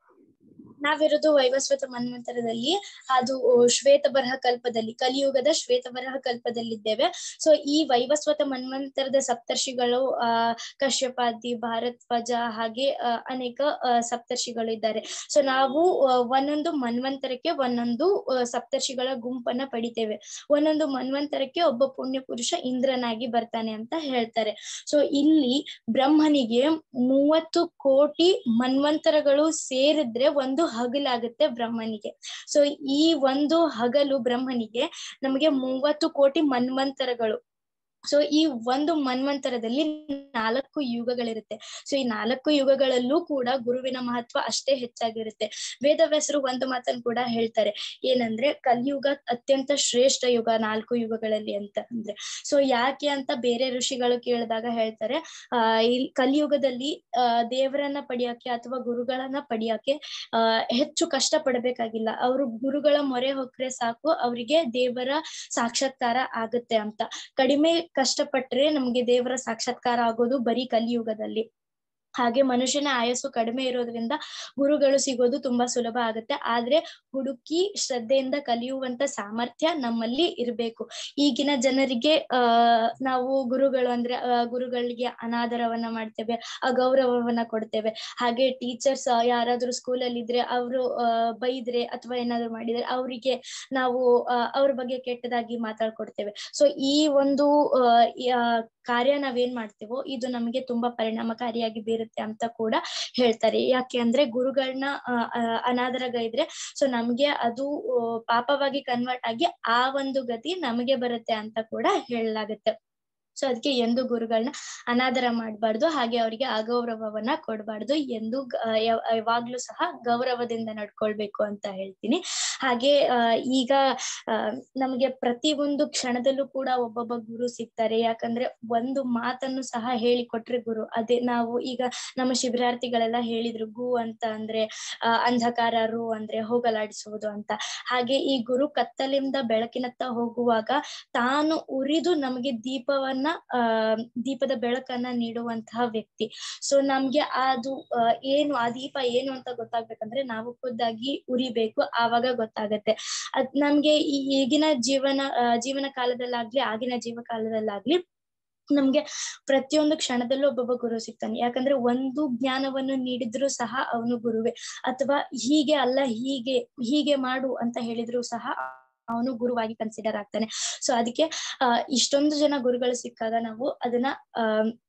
ನಾವಿರೋದು ವೈವಸ್ವತ ಮನ್ವಂತರದಲ್ಲಿ ಅದು ಶ್ವೇತ ಬರಹ ಕಲ್ಪದಲ್ಲಿ ಕಲಿಯುಗದ ಶ್ವೇತ ಬರಹ ಕಲ್ಪದಲ್ಲಿದ್ದೇವೆ ಸೊ ಈ ವೈವಸ್ವತ ಮನ್ವಂತರದ ಸಪ್ತರ್ಷಿಗಳು ಆ ಕಶ್ಯಪಾದಿ ಭಾರದ್ವಾಜ ಹಾಗೆ ಆ, ಅನೇಕ ಆ, ಸಪ್ತರ್ಷಿಗಳು ಇದ್ದಾರೆ ಸೊ ನಾವು ಆ, ಒಂದೊಂದು ಮನ್ವಂತರಕ್ಕೆ ಒಂದೊಂದು ಆ, ಸಪ್ತರ್ಷಿಗಳ ಗುಂಪನ್ನ ಪಡಿತೇವೆ ಒಂದೊಂದು ಮನ್ವಂತರಕ್ಕೆ ಒಬ್ಬ ಪುಣ್ಯ ಪುರುಷ ಇಂದ್ರನಾಗಿ ಬರ್ತಾನೆ ಅಂತ ಹೇಳ್ತಾರೆ ಸೊ ಇಲ್ಲಿ ಬ್ರಹ್ಮನಿಗೆ ಮೂವತ್ತು ಕೋಟಿ ಮನ್ವಂತರಗಳು ಸೇರಿದ್ರೆ ಒಂದು ಹಗಲಾಗುತ್ತೆ ಬ್ರಹ್ಮನಿಗೆ ಸೊ ಈ ಒಂದು ಹಗಲು ಬ್ರಹ್ಮನಿಗೆ ನಮಗೆ ಮೂವತ್ತು ಕೋಟಿ ಮನ್ವಂತರಗಳು ಸೊ ಈ ಒಂದು ಮನ್ವಂತರದಲ್ಲಿ ನಾಲ್ಕು ಯುಗಗಳಿರುತ್ತೆ ಸೊ ಈ ನಾಲ್ಕು ಯುಗಗಳಲ್ಲೂ ಕೂಡ ಗುರುವಿನ ಮಹತ್ವ ಅಷ್ಟೇ ಹೆಚ್ಚಾಗಿರುತ್ತೆ ವೇದವ್ಯಾಸರು ಒಂದು ಮಾತನ್ನು ಕೂಡ ಹೇಳ್ತಾರೆ ಏನಂದ್ರೆ ಕಲಿಯುಗ ಅತ್ಯಂತ ಶ್ರೇಷ್ಠ ಯುಗ ನಾಲ್ಕು ಯುಗಗಳಲ್ಲಿ ಅಂತ ಅಂದ್ರೆ ಸೊ ಯಾಕೆ ಅಂತ ಬೇರೆ ಋಷಿಗಳು ಕೇಳಿದಾಗ ಹೇಳ್ತಾರೆ ಆ ಈ ಕಲಿಯುಗದಲ್ಲಿ ಆ ದೇವರನ್ನ ಪಡಿಯಕ್ಕೆ ಅಥವಾ ಗುರುಗಳನ್ನ ಪಡಿಯಕ್ಕೆ ಆ ಹೆಚ್ಚು ಕಷ್ಟ ಪಡಬೇಕಾಗಿಲ್ಲ ಅವರು ಗುರುಗಳ ಮೊರೆ ಹೊಕ್ರೆ ಸಾಕು ಅವರಿಗೆ ದೇವರ ಸಾಕ್ಷಾತ್ಕಾರ ಆಗುತ್ತೆ ಅಂತ ಕಡಿಮೆ ಕಷ್ಟಪಟ್ರೆ ನಮ್ಗೆ ದೇವರ ಸಾಕ್ಷಾತ್ಕಾರ ಆಗೋದು ಬರೀ ಕಲಿಯುಗದಲ್ಲಿ ಹಾಗೆ ಮನುಷ್ಯನ ಆಯಸ್ಸು ಕಡಿಮೆ ಇರೋದ್ರಿಂದ ಗುರುಗಳು ಸಿಗೋದು ತುಂಬಾ ಸುಲಭ ಆಗುತ್ತೆ ಆದ್ರೆ ಹುಡುಕಿ ಶ್ರದ್ಧೆಯಿಂದ ಕಲಿಯುವಂತ ಸಾಮರ್ಥ್ಯ ನಮ್ಮಲ್ಲಿ ಇರ್ಬೇಕು ಈಗಿನ ಜನರಿಗೆ ಆ ನಾವು ಗುರುಗಳು ಅಂದ್ರೆ ಆ, ಗುರುಗಳಿಗೆ ಅನಾದರವನ್ನ ಮಾಡ್ತೇವೆ ಅಗೌರವವನ್ನ ಕೊಡ್ತೇವೆ ಹಾಗೆ ಟೀಚರ್ಸ್ ಯಾರಾದ್ರೂ ಸ್ಕೂಲಲ್ಲಿ ಇದ್ರೆ ಅವರು ಬೈದ್ರೆ ಅಥವಾ ಏನಾದ್ರು ಮಾಡಿದ್ರೆ ಅವರಿಗೆ ನಾವು ಆ, ಅವ್ರ ಬಗ್ಗೆ ಕೆಟ್ಟದಾಗಿ ಮಾತಾಡ್ಕೊಡ್ತೇವೆ ಸೊ ಈ ಒಂದು ಆ, ಈ, ಆ, ಕಾರ್ಯ ನಾವೇನ್ ಮಾಡ್ತೇವೋ ಇದು ನಮಗೆ ತುಂಬಾ ಪರಿಣಾಮಕಾರಿಯಾಗಿ ಬೀರುತ್ತೆ ಅಂತ ಕೂಡ ಹೇಳ್ತಾರೆ ಯಾಕೆ ಅಂದ್ರೆ ಗುರುಗಳನ್ನ ಅನಾದರಗೈದ್ರೆ ಸೊ ನಮ್ಗೆ ಅದು ಆ, ಪಾಪವಾಗಿ ಕನ್ವರ್ಟ್ ಆಗಿ ಆ ಒಂದು ಗತಿ ನಮಗೆ ಬರುತ್ತೆ ಅಂತ ಕೂಡ ಹೇಳಲಾಗುತ್ತೆ ಸೊ ಅದಕ್ಕೆ ಎಂದು ಗುರುಗಳನ್ನ ಅನಾದರ ಮಾಡಬಾರ್ದು ಹಾಗೆ ಅವರಿಗೆ ಅಗೌರವವನ್ನ ಕೊಡಬಾರ್ದು ಎಂದು ಗ- ಆ, ಯಾವ್- ಯಾವಾಗ್ಲೂ ಸಹ ಗೌರವದಿಂದ ನಡ್ಕೊಳ್ಬೇಕು ಅಂತ ಹೇಳ್ತೀನಿ ಹಾಗೆ ಆ, ಈಗ ಆ, ನಮ್ಗೆ ಪ್ರತಿ ಒಂದು ಕ್ಷಣದಲ್ಲೂ ಕೂಡ ಒಬ್ಬೊಬ್ಬ ಗುರು ಸಿಗ್ತಾರೆ ಯಾಕಂದ್ರೆ ಒಂದು ಮಾತನ್ನು ಸಹ ಹೇಳಿಕೊಟ್ರೆ ಗುರು ಅದೇ ನಾವು ಈಗ ನಮ್ಮ ಶಿಬಿರಾರ್ಥಿಗಳೆಲ್ಲ ಹೇಳಿದ್ರು ಗು ಅಂತ ಅಂದ್ರೆ ಆ, ಅಂಧಕಾರ ರು ಅಂದ್ರೆ ಹೋಗಲಾಡಿಸುವುದು ಅಂತ ಹಾಗೆ ಈ ಗುರು ಕತ್ತಲಿಂದ ಬೆಳಕಿನತ್ತ ಹೋಗುವಾಗ ತಾನು ಉರಿದು ನಮಗೆ ದೀಪವನ್ನ ಆ ದೀಪದ ಬೆಳಕನ್ನ ನೀಡುವಂತಹ ವ್ಯಕ್ತಿ ಸೊ ನಮ್ಗೆ ಅದು ಆ, ಏನು ಆ ದೀಪ ಏನು ಅಂತ ಗೊತ್ತಾಗ್ಬೇಕಂದ್ರೆ ನಾವು ಖುದ್ದಾಗಿ ಉರಿಬೇಕು ಆವಾಗ ಗೊತ್ತಾಗತ್ತೆ ಅದ್ ನಮ್ಗೆ ಈ ಈಗಿನ ಜೀವನ ಆ, ಜೀವನ ಕಾಲದಲ್ಲಾಗ್ಲಿ ಆಗಿನ ಜೀವ ಕಾಲದಲ್ಲಾಗ್ಲಿ ನಮ್ಗೆ ಪ್ರತಿಯೊಂದು ಕ್ಷಣದಲ್ಲೂ ಒಬ್ಬೊಬ್ಬ ಗುರು ಸಿಗ್ತಾನೆ ಯಾಕಂದ್ರೆ ಒಂದು ಜ್ಞಾನವನ್ನು ನೀಡಿದ್ರು ಸಹ ಅವನು ಗುರುವೇ ಅಥವಾ ಹೀಗೆ ಅಲ್ಲ ಹೀಗೆ ಹೀಗೆ ಮಾಡು ಅಂತ ಹೇಳಿದ್ರು ಸಹ ಅವನು ಗುರುವಾಗಿ ಕನ್ಸಿಡರ್ ಆಗ್ತಾನೆ ಸೊ ಅದಕ್ಕೆ ಆ ಇಷ್ಟೊಂದು ಜನ ಗುರುಗಳು ಸಿಕ್ಕಾಗ ನಾವು ಅದನ್ನ ಆ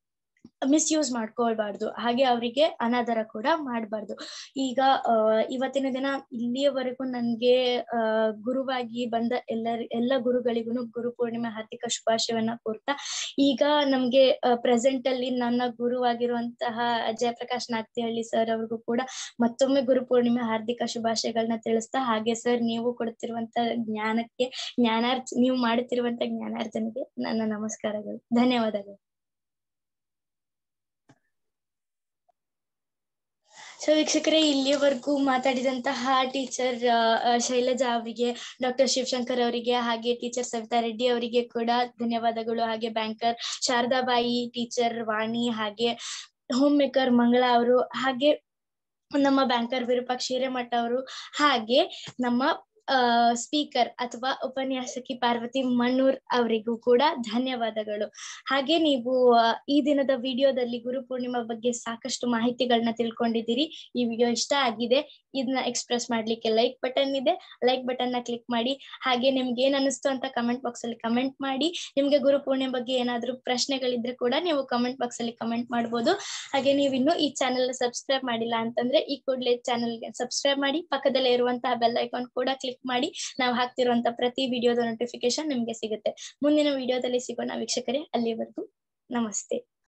ಮಿಸ್ಯೂಸ್ ಮಾಡ್ಕೊಳ್ಬಾರ್ದು ಹಾಗೆ ಅವರಿಗೆ ಅನಾದರ ಕೂಡ ಮಾಡಬಾರ್ದು ಈಗ ಆ ಇವತ್ತಿನ ದಿನ ಇಲ್ಲಿಯವರೆಗೂ ನನ್ಗೆ ಆ ಗುರುವಾಗಿ ಬಂದ ಎಲ್ಲರ ಎಲ್ಲ ಗುರುಗಳಿಗೂ ಗುರು ಪೂರ್ಣಿಮೆ ಹಾರ್ದಿಕ ಶುಭಾಶಯವನ್ನ ಕೋರ್ತಾ ಈಗ ನಮ್ಗೆ ಪ್ರೆಸೆಂಟ್ ಅಲ್ಲಿ ನನ್ನ ಗುರುವಾಗಿರುವಂತಹ ಜಯಪ್ರಕಾಶ್ ನಾಗ್ತಿಹಳ್ಳಿ ಸರ್ ಅವ್ರಿಗೂ ಕೂಡ ಮತ್ತೊಮ್ಮೆ ಗುರು ಪೂರ್ಣಿಮೆ ಹಾರ್ದಿಕ ಶುಭಾಶಯಗಳನ್ನ ತಿಳಿಸ್ತಾ ಹಾಗೆ ಸರ್ ನೀವು ಕೊಡ್ತಿರುವಂತ ಜ್ಞಾನಕ್ಕೆ ಜ್ಞಾನಾರ್ಜ ನೀವು ಮಾಡುತ್ತಿರುವಂತ ಜ್ಞಾನಾರ್ಜನೆಗೆ ನನ್ನ ನಮಸ್ಕಾರಗಳು ಧನ್ಯವಾದಗಳು ಸೊ ವೀಕ್ಷಕರೇ ಇಲ್ಲಿಯವರೆಗೂ ಮಾತಾಡಿದಂತಹ ಟೀಚರ್ ಶೈಲಜಾ ಅವರಿಗೆ ಡಾಕ್ಟರ್ ಶಿವಶಂಕರ್ ಅವರಿಗೆ ಹಾಗೆ ಟೀಚರ್ ಸವಿತಾ ರೆಡ್ಡಿ ಅವರಿಗೆ ಕೂಡ ಧನ್ಯವಾದಗಳು ಹಾಗೆ ಬ್ಯಾಂಕರ್ ಶಾರದಾಬಾಯಿ ಟೀಚರ್ ವಾಣಿ ಹಾಗೆ ಹೋಮ್ ಮೇಕರ್ ಮಂಗಳ ಅವರು ಹಾಗೆ ನಮ್ಮ ಬ್ಯಾಂಕರ್ ವಿರೂಪಾಕ್ಷ ಹಿರೇಮಠ ಅವರು ಹಾಗೆ ನಮ್ಮ ಆ ಸ್ಪೀಕರ್ ಅಥವಾ ಉಪನ್ಯಾಸಕಿ ಪಾರ್ವತಿ ಮಣ್ಣೂರ್ ಅವರಿಗೂ ಕೂಡ ಧನ್ಯವಾದಗಳು ಹಾಗೆ ನೀವು ಆ, ಈ ದಿನದ ವಿಡಿಯೋದಲ್ಲಿ ಗುರು ಪೂರ್ಣಿಮಾ ಬಗ್ಗೆ ಸಾಕಷ್ಟು ಮಾಹಿತಿಗಳನ್ನ ತಿಳ್ಕೊಂಡಿದ್ದೀರಿ ಈ ವಿಡಿಯೋ ಇಷ್ಟ ಆಗಿದೆ ಇದನ್ನ ಎಕ್ಸ್ಪ್ರೆಸ್ ಮಾಡ್ಲಿಕ್ಕೆ ಲೈಕ್ ಬಟನ್ ಇದೆ ಲೈಕ್ ಬಟನ್ ನ ಕ್ಲಿಕ್ ಮಾಡಿ ಹಾಗೆ ನಿಮ್ಗೆ ಏನ್ ಅನಿಸ್ತು ಅಂತ ಕಮೆಂಟ್ ಬಾಕ್ಸ್ ಅಲ್ಲಿ ಕಮೆಂಟ್ ಮಾಡಿ ನಿಮ್ಗೆ ಗುರು ಪೂರ್ಣಿಮೆ ಬಗ್ಗೆ ಏನಾದ್ರೂ ಪ್ರಶ್ನೆಗಳಿದ್ರೆ ಕೂಡ ನೀವು ಕಮೆಂಟ್ ಬಾಕ್ಸ್ ಅಲ್ಲಿ ಕಮೆಂಟ್ ಮಾಡ್ಬೋದು ಹಾಗೆ ನೀವು ಇನ್ನು ಈ ಚಾನೆಲ್ ಸಬ್ಸ್ಕ್ರೈಬ್ ಮಾಡಿಲ್ಲ ಅಂತಂದ್ರೆ ಈ ಕೂಡಲೇ ಚಾನೆಲ್ಗೆ ಸಬ್ಸ್ಕ್ರೈಬ್ ಮಾಡಿ ಪಕ್ಕದಲ್ಲೇ ಇರುವಂತಹ ಬೆಲ್ ಐಕಾನ್ ಕೂಡ ಕ್ಲಿಕ್ ಮಾಡಿ ನಾವು ಹಾಕ್ತಿರುವಂತಹ ಪ್ರತಿ ವಿಡಿಯೋದ ನೋಟಿಫಿಕೇಶನ್ ನಿಮ್ಗೆ ಸಿಗುತ್ತೆ ಮುಂದಿನ ವಿಡಿಯೋದಲ್ಲಿ ಸಿಗೋಣ ವೀಕ್ಷಕರೇ ಅಲ್ಲಿವರೆಗೂ ನಮಸ್ತೆ